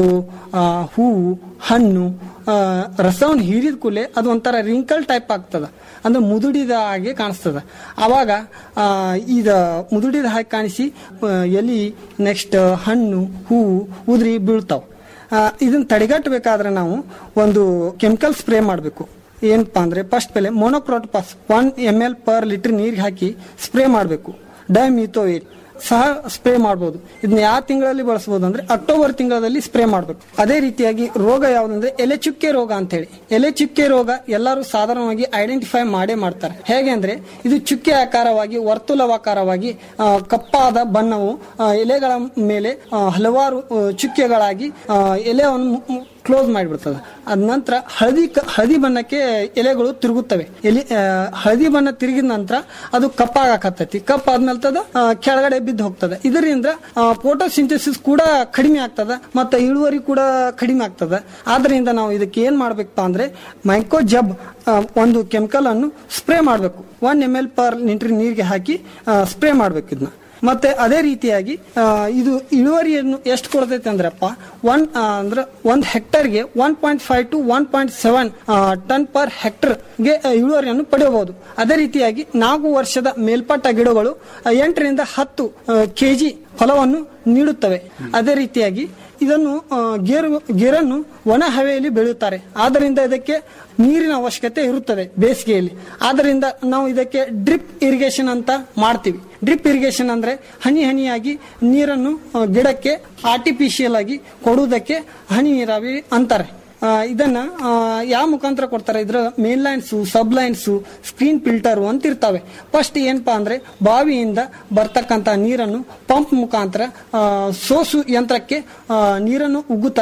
ಹೂವು ಹಣ್ಣು ಆ, ರಸವನ್ನು ಹೀರಿದ ಕೂಡಲೇ ಅದು ಒಂಥರ ರಿಂಕಲ್ ಟೈಪ್ ಆಗ್ತದ ಅಂದ್ರೆ ಮುದುಡಿದ ಹಾಗೆ ಕಾಣಿಸ್ತದ ಆವಾಗ ಆ, ಇದ ಮುದುಡಿದ ಹಾಗೆ ಕಾಣಿಸಿ ಆ, ಎಲಿ ನೆಕ್ಸ್ಟ್ ಹಣ್ಣು ಹೂವು ಉದುರಿ ಬೀಳ್ತಾವ ಇದನ್ನ ತಡೆಗಟ್ಟಬೇಕಾದ್ರೆ ನಾವು ಒಂದು ಕೆಮಿಕಲ್ ಸ್ಪ್ರೇ ಮಾಡಬೇಕು ಏನಪ್ಪಾ ಅಂದ್ರೆ ಫಸ್ಟ್ ಬೆಲೆ monocrotophos one M L per litre ನೀರಿಗೆ ಹಾಕಿ ಸ್ಪ್ರೇ ಮಾಡಬೇಕು ಡೈಮಿಥೋಯೇಟ್ ಸಹ ಸ್ಪ್ರೇ ಮಾಡಬಹುದು ಇದನ್ನ ಯಾವ ತಿಂಗಳಲ್ಲಿ ಬಳಸಬಹುದು ಅಂದ್ರೆ ಅಕ್ಟೋಬರ್ ತಿಂಗಳಲ್ಲಿ ಸ್ಪ್ರೇ ಮಾಡಬೇಕು ಅದೇ ರೀತಿಯಾಗಿ ರೋಗ ಯಾವುದಂದ್ರೆ ಎಲೆ ಚುಕ್ಕೆ ರೋಗ ಅಂತೇಳಿ ಎಲೆ ಚುಕ್ಕೆ ರೋಗ ಎಲ್ಲರೂ ಸಾಧಾರಣವಾಗಿ ಐಡೆಂಟಿಫೈ ಮಾಡೇ ಮಾಡ್ತಾರೆ ಹೇಗೆ ಅಂದ್ರೆ ಇದು ಚುಕ್ಕೆ ಆಕಾರವಾಗಿ ವರ್ತುಲವಾಕಾರವಾಗಿ ಆ, ಕಪ್ಪಾದ ಬಣ್ಣವು ಆ, ಎಲೆಗಳ ಮೇಲೆ ಆ, ಹಲವಾರು ಆ, ಚುಕ್ಕೆಗಳಾಗಿ ಆ, ಎಲೆಯನ್ನು ಕ್ಲೋಸ್ ಮಾಡಿಬಿಡ್ತದೆ ಅದ ನಂತರ ಹಳದಿ ಕ- ಹಳದಿ ಬಣ್ಣಕ್ಕೆ ಎಲೆಗಳು ತಿರುಗುತ್ತವೆ ಎಲೆ ಆ, ಹಳದಿ ಬಣ್ಣ ತಿರುಗಿದ ನಂತರ ಅದು ಕಪ್ಪಾಗಕತ್ತೈತಿ ಕಪ್ಪಾದ್ಮೇಲೆ ತದ ಆ, ಕೆಳಗಡೆ ಬಿದ್ದು ಹೋಗ್ತದೆ ಇದರಿಂದ ಫೋಟೋಸಿಂಥಸಿಸ್ ಕೂಡ ಕಡಿಮೆ ಆಗ್ತದ ಮತ್ತೆ ಇಳುವರಿ ಕೂಡ ಕಡಿಮೆ ಆಗ್ತದ ಆದ್ರಿಂದ ನಾವು ಇದಕ್ಕೆ ಏನ್ ಮಾಡ್ಬೇಕಪ್ಪ ಅಂದ್ರೆ ಮೈಕೋ ಜಬ್ ಒಂದು ಕೆಮಿಕಲ್ ಅನ್ನು ಸ್ಪ್ರೇ ಮಾಡಬೇಕು one M L per litre ನೀರಿಗೆ ಹಾಕಿ ಸ್ಪ್ರೇ ಮಾಡ್ಬೇಕು ಇದನ್ನ ಮತ್ತೆ ಅದೇ ರೀತಿಯಾಗಿ ಆ, ಇದು ಇಳುವರಿಯನ್ನು ಎಷ್ಟು ಕೊಡ್ತೈತೆ ಅಂದ್ರಪ್ಪ ಒನ್ ಅಂದ್ರೆ ಒಂದ್ ಹೆಕ್ಟರ್ಗೆ one point five to one point seven ton per ಹೆಕ್ಟರ್ಗೆ ಇಳುವರಿಯನ್ನು ಪಡೆಯಬಹುದು ಅದೇ ರೀತಿಯಾಗಿ ನಾಲ್ಕು ವರ್ಷದ ಮೇಲ್ಪಟ್ಟ ಗಿಡಗಳು ಆ, ಎಂಟರಿಂದ ಹತ್ತು ಕೆಜಿ ಫಲವನ್ನು ನೀಡುತ್ತವೆ ಅದೇ ರೀತಿಯಾಗಿ ಇದನ್ನು ಆ, ಗೇರು ಗೇರನ್ನು ಒಣ ಹವೆಯಲ್ಲಿ ಬೆಳೆಯುತ್ತಾರೆ ಆದ್ದರಿಂದ ಇದಕ್ಕೆ ನೀರಿನ ಅವಶ್ಯಕತೆ ಇರುತ್ತದೆ ಬೇಸಿಗೆಯಲ್ಲಿ ಆದ್ದರಿಂದ ನಾವು ಇದಕ್ಕೆ ಡ್ರಿಪ್ ಇರಿಗೇಷನ್ ಅಂತ ಮಾಡ್ತೀವಿ ಡ್ರಿಪ್ ಇರಿಗೇಷನ್ ಅಂದ್ರೆ ಹನಿ ಹನಿಯಾಗಿ ನೀರನ್ನು ಆ, ಗಿಡಕ್ಕೆ ಆರ್ಟಿಫಿಷಿಯಲ್ ಆಗಿ ಕೊಡುವುದಕ್ಕೆ ಹನಿ ನೀರಾವರಿ ಅಂತಾರೆ ಆ, ಇದನ್ನ ಆ, ಯಾವ ಮುಖಾಂತರ ಕೊಡ್ತಾರೆ ಇದ್ರ main lines sub lines screen filter ಅಂತ ಇರ್ತಾವೆ ಫಸ್ಟ್ ಏನಪ್ಪಾ ಅಂದ್ರೆ ಬಾವಿಯಿಂದ ಬರ್ತಕ್ಕಂತ ನೀರನ್ನು ಪಂಪ್ ಮುಖಾಂತರ ಆ, ಸೋಸು ಯಂತ್ರಕ್ಕೆ ಆ, ನೀರನ್ನು ಉಗ್ಗುತ್ತಾರೆ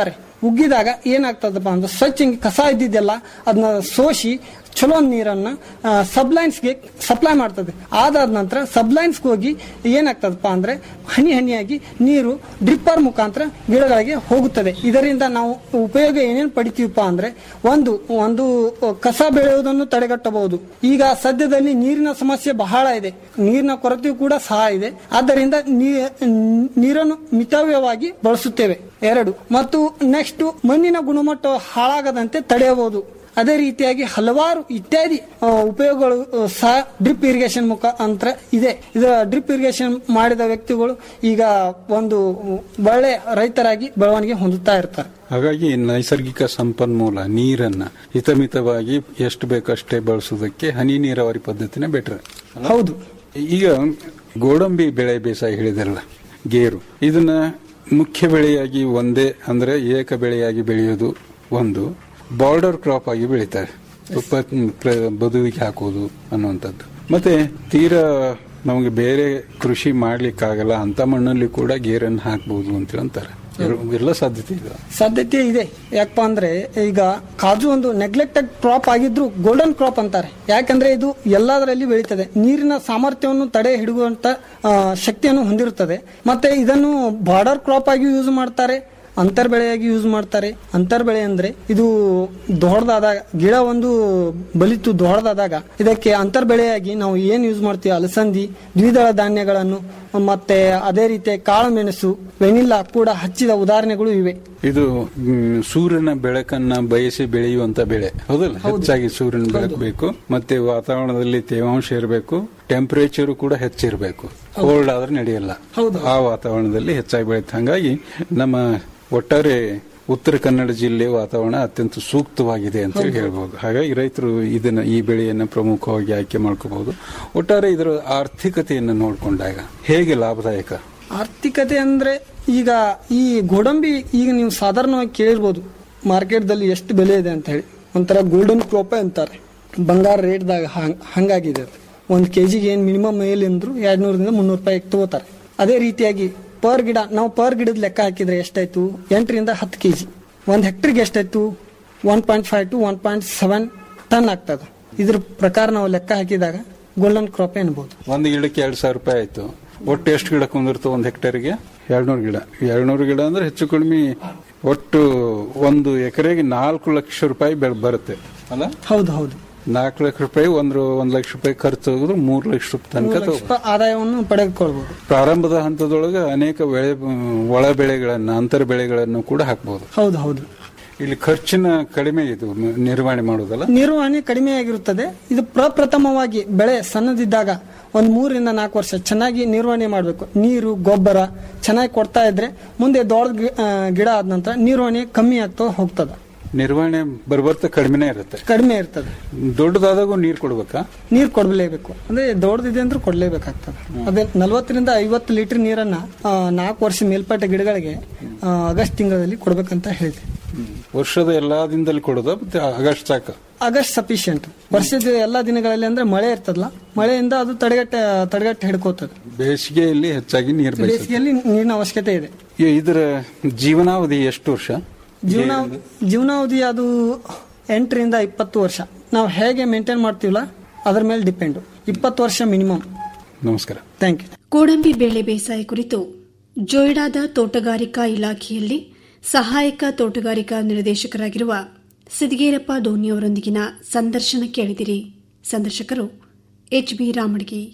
ಉಗ್ಗಿದಾಗ ಏನಾಗ್ತದಪ್ಪ ಅಂದ್ರೆ ಸ್ವಚ್ಛ ಹಿಂಗೆ ಕಸ ಇದ್ದಿದ್ದೆಲ್ಲ ಅದನ್ನ ಸೋಸಿ ಚಲೋ ನೀರನ್ನ ಸಬ್ಲೈನ್ಸ್ಗೆ ಸಪ್ಲೈ ಮಾಡ್ತದೆ ಅದಾದ ನಂತರ ಸಬ್ಲೈನ್ಸ್ಗೆ ಹೋಗಿ ಏನಾಗ್ತದಪ್ಪ ಅಂದ್ರೆ ಹನಿ ಹನಿಯಾಗಿ ನೀರು ಡ್ರಿಪ್ಪರ್ ಮುಖಾಂತರ ಗಿಡಗಳಿಗೆ ಹೋಗುತ್ತದೆ ಇದರಿಂದ ನಾವು ಉಪಯೋಗ ಏನೇನು ಪಡಿತೀವಪ್ಪ ಅಂದ್ರೆ ಒಂದು ಒಂದು ಕಸ ಬೆಳೆಯುವುದನ್ನು ತಡೆಗಟ್ಟಬಹುದು ಈಗ ಸದ್ಯದಲ್ಲಿ ನೀರಿನ ಸಮಸ್ಯೆ ಬಹಳ ಇದೆ ನೀರಿನ ಕೊರತೆಯೂ ಕೂಡ ಸಹ ಇದೆ ಆದ್ದರಿಂದ ನೀ- ನೀರನ್ನು ಮಿತವ್ಯವಾಗಿ ಬಳಸುತ್ತೇವೆ ಎರಡು ಮತ್ತು ನೆಕ್ಸ್ಟ್ ಮಣ್ಣಿನ ಗುಣಮಟ್ಟ ಹಾಳಾಗದಂತೆ ತಡೆಯಬಹುದು ಅದೇ ರೀತಿಯಾಗಿ ಹಲವಾರು ಇತ್ಯಾದಿ ಆ, ಉಪಯೋಗಗಳು ಆ, ಸಹ ಡ್ರಿಪ್ ಇರಿಗೇಷನ್ ಮುಖಾಂತರ ಇದೆ ಇದರ ಡ್ರಿಪ್ ಇರಿಗೇಷನ್ ಮಾಡಿದ ವ್ಯಕ್ತಿಗಳು ಈಗ ಒಂದು ಒಳ್ಳೆ ರೈತರಾಗಿ ಬೆಳವಣಿಗೆ ಹೊಂದುತ್ತಾ ಇರ್ತಾರೆ ಹಾಗಾಗಿ ನೈಸರ್ಗಿಕ ಸಂಪನ್ಮೂಲ ನೀರನ್ನ ಹಿತಮಿತವಾಗಿ ಎಷ್ಟು ಬೇಕಷ್ಟೇ ಬಳಸೋದಕ್ಕೆ ಹನಿ ನೀರಾವರಿ ಪದ್ಧತಿನೇ ಬೆಟರ್ ಹೌದು ಈಗ ಗೋಡಂಬಿ ಬೆಳೆ ಬೇಸಾಯ ಹೇಳಿದಲ್ಲ ಗೇರು ಇದನ್ನ ಮುಖ್ಯ ಬೆಳೆಯಾಗಿ ಒಂದೇ ಅಂದ್ರೆ ಏಕ ಬೆಳೆಯಾಗಿ ಬೆಳೆಯೋದು ಒಂದು ಬಾರ್ಡರ್ ಕ್ರಾಪ್ ಆಗಿ ಬೆಳೀತಾರೆ ಉಪ- ಪ್ರ- ಬದುವಿಗೆ ಹಾಕೋದು ಅನ್ನುವಂಥದ್ದು ಮತ್ತೆ ತೀರಾ ನಮಗೆ ಬೇರೆ ಕೃಷಿ ಮಾಡ್ಲಿಕ್ಕಾಗಲ್ಲ ಅಂತ ಮಣ್ಣಲ್ಲಿ ಕೂಡ ಗೇರನ್ನು ಹಾಕ್ಬಹುದು ಅಂತ ಅಂತಾರೆ ಎಲ್ಲ ಸಾಧ್ಯತೆ ಇದೆ ಸಾಧ್ಯತೆ ಇದೆ ಯಾಕಪ್ಪ ಅಂದ್ರೆ ಈಗ ಕಾಜು ಒಂದು ನೆಗ್ಲೆಕ್ಟೆಡ್ ಕ್ರಾಪ್ ಆಗಿದ್ರು ಗೋಲ್ಡನ್ ಕ್ರಾಪ್ ಅಂತಾರೆ ಯಾಕಂದ್ರೆ ಇದು ಎಲ್ಲದರಲ್ಲಿ ಬೆಳೀತದೆ ನೀರಿನ ಸಾಮರ್ಥ್ಯವನ್ನು ತಡೆ ಹಿಡಿಯುವಂತ ಆ, ಶಕ್ತಿಯನ್ನು ಹೊಂದಿರುತ್ತದೆ ಮತ್ತೆ ಇದನ್ನು ಬಾರ್ಡರ್ ಕ್ರಾಪ್ ಆಗಿ ಯೂಸ್ ಮಾಡ್ತಾರೆ ಅಂತರ್ ಬೆಳೆಯಾಗಿ ಯೂಸ್ ಮಾಡ್ತಾರೆ ಅಂತರ್ ಬೆಳೆ ಅಂದ್ರೆ ಇದು ದೊಡ್ಡದಾದಾಗ ಗಿಡ ಒಂದು ಬಲಿತು ದೊಡ್ಡದಾದಾಗ ಇದಕ್ಕೆ ಅಂತರ್ ಬೆಳೆಯಾಗಿ ನಾವು ಏನ್ ಯೂಸ್ ಮಾಡ್ತೀವಿ ಅಲಸಂದಿ ದ್ವಿದಳ ಧಾನ್ಯಗಳನ್ನು ಮತ್ತೆ ಅದೇ ರೀತಿ ಕಾಳುಮೆಣಸು ವೆನಿಲ್ಲಾ ಕೂಡ ಹಚ್ಚಿದ ಉದಾಹರಣೆಗಳು ಇವೆ ಇದು ಮ್, ಸೂರ್ಯನ ಬೆಳಕನ್ನ ಬಯಸಿ ಬೆಳೆಯುವಂತ ಬೆಳೆ ಹೌದಲ್ಲ ಹೆಚ್ಚಾಗಿ ಸೂರ್ಯನ ಬೆಳಕು ಬೇಕು ಮತ್ತೆ ವಾತಾವರಣದಲ್ಲಿ ತೇವಾಂಶ ಇರಬೇಕು ಟೆಂಪರೇಚರ್ ಕೂಡ ಹೆಚ್ಚಿರಬೇಕು ಕೋಲ್ಡ್ ಆದ್ರೆ ನಡೆಯಲ್ಲ ಹೌದು. ಆ ವಾತಾವರಣದಲ್ಲಿ ಹೆಚ್ಚಾಗಿ ಬೆಳೆಯುತ್ತೆ ಹಂಗಾಗಿ ನಮ್ಮ ಒಟ್ಟಾರೆ ಉತ್ತರ ಕನ್ನಡ ಜಿಲ್ಲೆ ವಾತಾವರಣ ಅತ್ಯಂತ ಸೂಕ್ತವಾಗಿದೆ ಅಂತ ಹೇಳಿ ಹೇಳ್ಬೋದು ಹಾಗಾಗಿ ರೈತರು ಇದನ್ನ ಈ ಬೆಳೆಯನ್ನು ಪ್ರಮುಖವಾಗಿ ಆಯ್ಕೆ ಮಾಡ್ಕೋಬಹುದು ಒಟ್ಟಾರೆ ಇದರ ಆರ್ಥಿಕತೆಯನ್ನು ನೋಡಿಕೊಂಡಾಗ ಹೇಗೆ ಲಾಭದಾಯಕ ಆರ್ಥಿಕತೆ ಅಂದ್ರೆ ಈಗ ಈ ಗೋಡಂಬಿ ಈಗ ನೀವು ಸಾಧಾರಣವಾಗಿ ಕೇಳಿರ್ಬೋದು ಮಾರ್ಕೆಟ್ದಲ್ಲಿ ಎಷ್ಟು ಬೆಲೆ ಇದೆ ಅಂತ ಹೇಳಿ ಒಂಥರ ಗೋಲ್ಡನ್ ಕ್ರಾಪೇ ಅಂತಾರೆ ಬಂಗಾರ ರೇಟ್ದಾಗ ಹಂಗಾಗಿದೆ ಅದು ಒಂದು ಕೆ ಜಿಗೆ ಏನು ಮಿನಿಮಮ್ ಮೇಲೆ ಅಂದ್ರು ಎರಡು ನೂರರಿಂದ ಮುನ್ನೂರು ರೂಪಾಯಿ ತಗೋತಾರೆ ಅದೇ ರೀತಿಯಾಗಿ ಪರ್ ಗಿಡ ನಾವು ಪರ್ ಗಿಡದ ಲೆಕ್ಕ ಹಾಕಿದ್ರೆ ಎಷ್ಟಾಯ್ತು ಎಂಟರಿಂದ ಹತ್ತು ಕೆ ಜಿ ಒಂದು ಹೆಕ್ಟ್ರಿಗೆ ಎಷ್ಟಾಯ್ತು one point five to one point seven ton ಆಗ್ತದೆ ಇದ್ರ ಪ್ರಕಾರ ನಾವು ಲೆಕ್ಕ ಹಾಕಿದಾಗ ಗೋಲ್ಡನ್ ಕ್ರಾಪ್ ಅನ್ಬೋದು ಒಂದು ಗಿಡಕ್ಕೆ ಎರಡ್ ಸಾವಿರ ರೂಪಾಯಿ ಆಯ್ತು ಒಟ್ಟು ಎಷ್ಟು ಗಿಡ ಕುಂದಿರ್ತವೆ ಒಂದು ಹೆಕ್ಟೇರ್ಗೆ ಎರಡ್ನೂರು ಗಿಡ ಎರಡ್ನೂರು ಗಿಡ ಅಂದ್ರೆ ಹೆಚ್ಚು ಕಡಿಮೆ ಒಟ್ಟು ಒಂದು ಎಕರೆಗೆ ನಾಲ್ಕು ಲಕ್ಷ ರೂಪಾಯಿ ಬೆಳೆ ಬರುತ್ತೆ ಅಲ್ಲ ಹೌದು ಹೌದು ನಾಲ್ಕು ಲಕ್ಷ ರೂಪಾಯಿ ಒಂದು ಒಂದು ಲಕ್ಷ ರೂಪಾಯಿ ಖರ್ಚು ಹೋಗಿದ್ರು ಮೂರು ಲಕ್ಷ ರೂಪಾಯಿ ತನಕ ಮೂರು ಲಕ್ಷ ತಗೋ ರೂಪಾಯಿ ಆದಾಯವನ್ನು ಪಡೆದುಕೊಳ್ಬಹುದು ಪ್ರಾರಂಭದ ಹಂತದೊಳಗೆ ಅನೇಕ ಬೆಳೆ ಒಳ ಬೆಳೆಗಳನ್ನ ಅಂತರ ಬೆಳೆಗಳನ್ನು ಕೂಡ ಹಾಕಬಹುದು ಹೌದು ಹೌದು ಇಲ್ಲಿ ಖರ್ಚಿನ ಕಡಿಮೆ ಇದು ಮ- ನಿರ್ವಹಣೆ ಮಾಡೋದಲ್ಲ ನಿರ್ವಹಣೆ ಕಡಿಮೆಯಾಗಿರುತ್ತದೆ ಇದು ಪ್ರಪ್ರಥಮವಾಗಿ ಬೆಳೆ ಸಣ್ಣದಿದ್ದಾಗ ಒಂದು ಮೂರರಿಂದ ನಾಲ್ಕು ವರ್ಷ ಚೆನ್ನಾಗಿ ನಿರ್ವಹಣೆ ಮಾಡಬೇಕು ನೀರು ಗೊಬ್ಬರ ಚೆನ್ನಾಗಿ ಕೊಡ್ತಾ ಇದ್ರೆ ಮುಂದೆ ದೊಡ್ಡ ಗಿ- ಆ, ಗಿಡ ಆದ ನಂತರ ನಿರ್ವಹಣೆ ಕಮ್ಮಿ ಆಗ್ತಾ ಹೋಗ್ತದೆ ನಿರ್ವಹಣೆ ಬರ್ಬರ್ತಾ ಕಡಿಮೆನೇ ಇರುತ್ತೆ ಕಡಿಮೆ ಇರ್ತದೆ ದೊಡ್ಡದಾದಾಗೂ ನೀರು ಕೊಡ್ಬೇಕಾ ನೀರು ಕೊಡಲೇಬೇಕು ಅಂದ್ರೆ ದೊಡ್ಡದಿದೆ ಅಂದ್ರೆ ಕೊಡಲೇಬೇಕಾಗ್ತದೆ ಅದೇ ನಲವತ್ತರಿಂದ ಐವತ್ತು ಲೀಟರ್ ನೀರನ್ನ ಆ, ನಾಲ್ಕು ವರ್ಷ ಮೇಲ್ಪಟ್ಟ ಗಿಡಗಳಿಗೆ ಆ, ಆಗಸ್ಟ್ ತಿಂಗಳಲ್ಲಿ ಕೊಡ್ಬೇಕಂತ ಹೇಳಿದೆ ವರ್ಷದ ಎಲ್ಲಾ ದಿನದಲ್ಲಿ ಕೊಡೋದು ಮತ್ತೆ ಆಗಸ್ಟ್ ಸಾಕು ಆಗಸ್ಟ್ ಸಫಿಶಿಯಂಟ್ ವರ್ಷದ ಎಲ್ಲಾ ದಿನಗಳಲ್ಲಿ ಅಂದ್ರೆ ಮಳೆ ಇರ್ತದಲ್ಲ ಮಳೆಯಿಂದ ಅದು ತಡೆಗಟ್ಟ ತಡೆಗಟ್ಟ ಹಿಡ್ಕೋತದೆ ಬೇಸಿಗೆಯಲ್ಲಿ ಹೆಚ್ಚಾಗಿ ನೀರು ಬಯಸುತ್ತೆ ಬೇಸಿಗೆಯಲ್ಲಿ ನೀರಿನ ಅವಶ್ಯಕತೆ ಇದೆ ಈ- ಇದರ ಜೀವನಾವಧಿ ಎಷ್ಟು ವರ್ಷ ಜೀವನ ಜೀವನಾವಧಿ ಅದು ಎಂಟರಿಂದ ಇಪ್ಪತ್ತು ವರ್ಷ ನಾವು ಹೇಗೆ ಮೇಂಟೈನ್ ಮಾಡ್ತೀವಲ್ಲ ಅದ್ರ ಮೇಲೆ ಡಿಪೆಂಡ್ ಇಪ್ಪತ್ತು ವರ್ಷ ಮಿನಿಮಮ್ ನಮಸ್ಕಾರ ಥ್ಯಾಂಕ್ ಯು ಗೋಡಂಬಿ ಬೆಳೆ ಬೇಸಾಯ ಕುರಿತು ಜೋಯಿಡಾದ ತೋಟಗಾರಿಕಾ ಇಲಾಖೆಯಲ್ಲಿ ಸಹಾಯಕ ತೋಟಗಾರಿಕಾ ನಿರ್ದೇಶಕರಾಗಿರುವ ಸಿದ್ಗೇರಪ್ಪ ದೋನಿಯವರೊಂದಿಗಿನ ಸಂದರ್ಶನ ಕೇಳಿದಿರಿ ಸಂದರ್ಶಕರು ಎಚ್ ಬಿ ರಾಮಡ್ಗಿ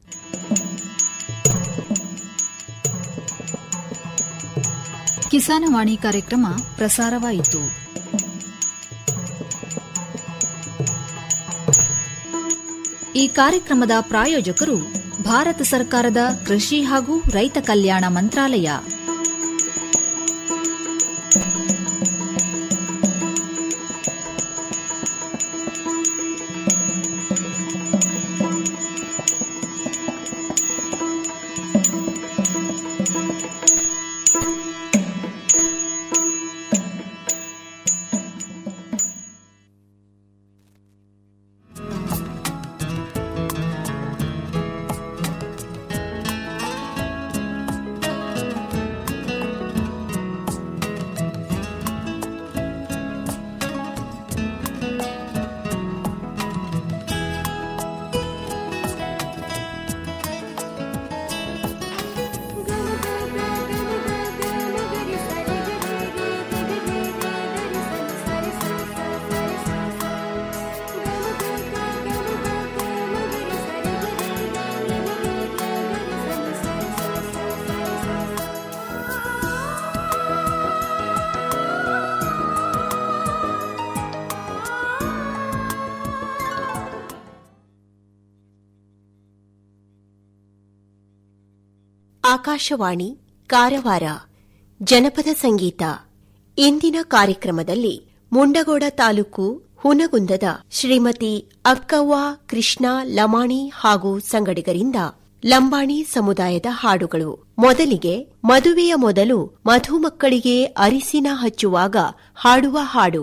ಕಿಸಾನವಾಣಿ ಕಾರ್ಯಕ್ರಮ ಪ್ರಸಾರವಾಯಿತು ಈ ಕಾರ್ಯಕ್ರಮದ ಪ್ರಾಯೋಜಕರು ಭಾರತ ಸರ್ಕಾರದ ಕೃಷಿ ಹಾಗೂ ರೈತ ಕಲ್ಯಾಣ ಮಂತ್ರಾಲಯ ಆಕಾಶವಾಣಿ ಕಾರವಾರ ಜನಪದ ಸಂಗೀತ ಇಂದಿನ ಕಾರ್ಯಕ್ರಮದಲ್ಲಿ ಮುಂಡಗೋಡ ತಾಲೂಕು ಹುನಗುಂದದ ಶ್ರೀಮತಿ ಅಕ್ಕವ್ವ ಕೃಷ್ಣ ಲಮಾಣಿ ಹಾಗೂ ಸಂಗಡಿಗರಿಂದ ಲಂಬಾಣಿ ಸಮುದಾಯದ ಹಾಡುಗಳು ಮೊದಲಿಗೆ ಮದುವೆಯ ಮೊದಲು ಮಧುಮಕ್ಕಳಿಗೆ ಅರಿಸಿನ ಹಚ್ಚುವಾಗ ಹಾಡುವ ಹಾಡು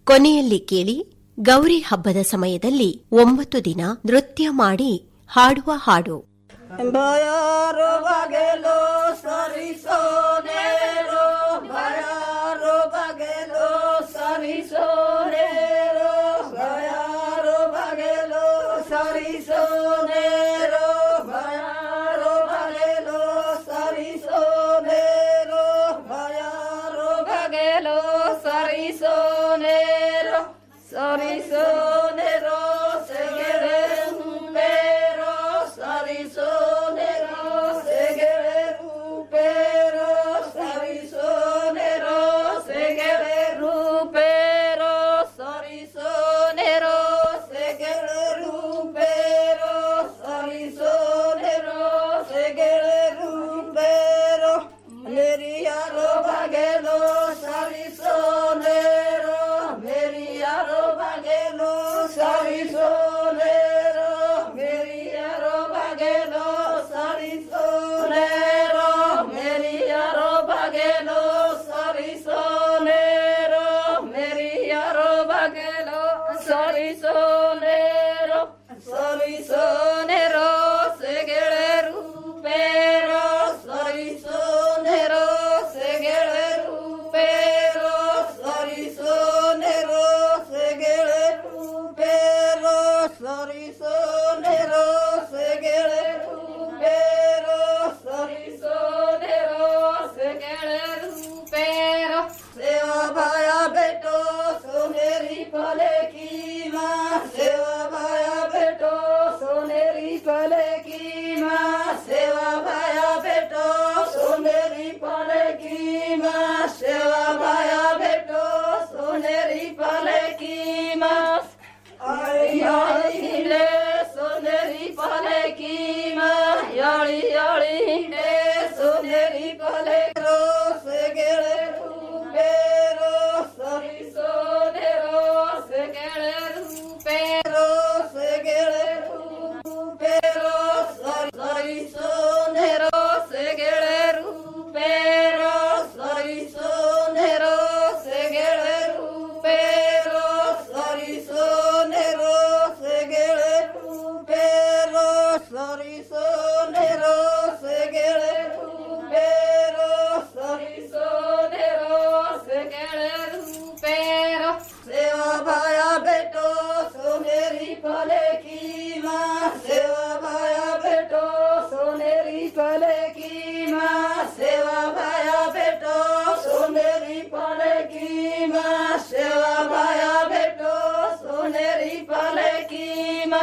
ಕೊನೆಯಲ್ಲಿ ಕೇಳಿ ಗೌರಿ ಹಬ್ಬದ ಸಮಯದಲ್ಲಿ ಒಂಬತ್ತು ದಿನ ನೃತ್ಯ ಮಾಡಿ ಹಾಡುವ ಹಾಡು ಭಯಾರೋ ಬಗೆಲೋ ಸರಿಸೋನೇರೋ ಭಯಾರೋ ಬಗೆಲೋ ಸರಿಸೋನೇರೋ ಭಯಾರೋ ಬಗೆಲೋ ಸರಿಸೋನೇರೋ ಭಯಾರೋ ಬಗೆಲೋ ಸರಿಸೋನೇರೋ ಭಯಾರೋ ಬಗೆಲೋ ಸರಿಸೋನೇರೋ ಸರಿಸೋನೇರೋ ಸೆಗೆರೆ ಬೇರೋ ಸರಿಸೋನೆರೋ ಸೆಗೆರೆ ರೂಪೇರೋ ಸರಿಸೋನೆರೋ ಸೆಗೆರೆ ರೂಪೇರೋ ಸರಿಸೋನೆರೋ ಸೆಗೆರೆ ರೂಪೇರೋ ಸರಿಸೋನೆರೋ ಸೆಗೆರೆ ರೂಪೇರೋ ಮೇರಿಯಾರೋ ಬಗೆಲೋ ಸರಿಸೋನೆರೋ ಮೇರಿಯಾರೋ ಬಗೆಲೋ ಸರಿಸೋನೆರೋ ಮೇರಿಯಾರೋ ಬಗೆಲೋ ಸರಿಸೋನೆರೋ ಮೇರಿಯಾರೋ ಬಗೆಲೋ ಸರಿಸೋನೆರೋ ಮೇರಿಯಾರೋ ಬಗೆಲೋ ಸರಿಸೋನೆರೋ ಸರಿಸೋನೆರೋ ಸೆಗೆಳೆ ರೂಪೇರೋ ಸರಿಸೋನೆರೋ ಸೆಗೆಳೆ ರೂಪೇರೋ ಸರಿಸೋನೆರೋ ಸೆಗೆಳೆ ರೂಪೇರೋ ಸರಿಸೋನೆರೋ ಸೆಗೆಳೆ ರೂಪೇರೋ ಸರಿಸೋನೆರೋ ಸೆಗೆಳೆ ರೂಪೇರೋ ಸೇವಾ ಭಯ ಬೆಟೋ ಸೋನೇರಿ ಫಲೆ ಕೀಮಾ ಸೇವಾ ಭಯ ಬೆಟೋ ಸೋನೇರಿ ಫಲೆ ಕೀಮಾ ಸೇವಾ ಭಯ ಬೆಟೋ ಸೋನೇರಿ ಫಲೆ ಕೀಮಾ ಸೇವಾ ಭಯ ಬೆಟೋ ಸೋನೇರಿ ಫಲೆ ಕೀಮಾ ಹಿಂಡೆ ಸೋನೇರಿ ಫಲೆ ಕೀಮಾ ಯಾಳಿ ಯಾಳಿ ಹಿಂಡೆ ಸೋನೇರಿ ಫಲೆ ರೋ ಸೆಗೆಳೆ ರೂಪೇರೋ ಸರಿಸೋನೆರೋ ಸೆಗೆಳೆ ರೂಪೇರೋ ಸೆಗೆಳೆ ರೂಪೇರೋ ಸರಿ ಸರಿಸೋನೆರೋ ಸೆಗೆಳೆ ರೂಪೇರೋ ಸರಿಸೋನೆರೋ ಸೆಗೆಳೆ ರೂಪೇರೋ ಸರಿಸೋನೆರೋ ಸೆಗೆಳೆ ರೂಪೇರೋ ಸರಿಸೋನೆರೋ ಸೆಗೆಳೆ ರೂಪೇರೋ ಸರಿಸೋನೆರೋ ಸೆಗೆಳೆ ರೂಪೇರೋ ಸೇವಾ ಭಯ ಬೆಟೋ ಸೋನೇರಿ ಫಲೆ ಕೀಮಾ ಸೇವಾ ಭಯ ಬೆಟೋ ಸೋನೇರಿ ಫಲೆ ಕೀಮಾ ಸೇವಾ ಭಯ ಬೆಟೋ ಸೋನೇರಿ ಫಲೆ ಕೀಮಾ ಸೇವಾ ಭಯ ಬೆಟೋ ಸೋನೇರಿ ಫಲೆ ಕೀಮಾ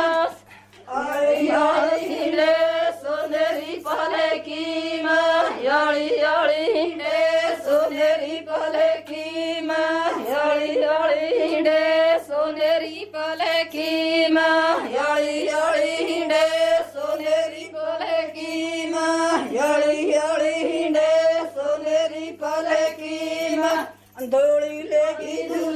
ಹಿಂಡೆ ಸೋನೇರಿ ಫಲೆ ಕೀಮಾ ಯಾಳಿ ಯಾಳಿ ಹಿಂಡೆ ಸೋನೇರಿ ಫಲೆ ಕೀಮಾ ಯಾಳಿ ಯಾಳಿ ಹಿಂಡೆ ಸೋನೇರಿ ಫಲೆ ಕೀಮಾ ಯಾಳಿ ಯಾಳಿ ಹಿಂಡೆ ಸೋನೇರಿ ಫಲೆ ಕೀಮಾ ಯಾಳಿ ಯಾಳಿ ಹಿಂಡೆ ಸೋನೇರಿ ಫಲೆ ಕೀಮಾ ದೋಳಿ ಲೇಗಿ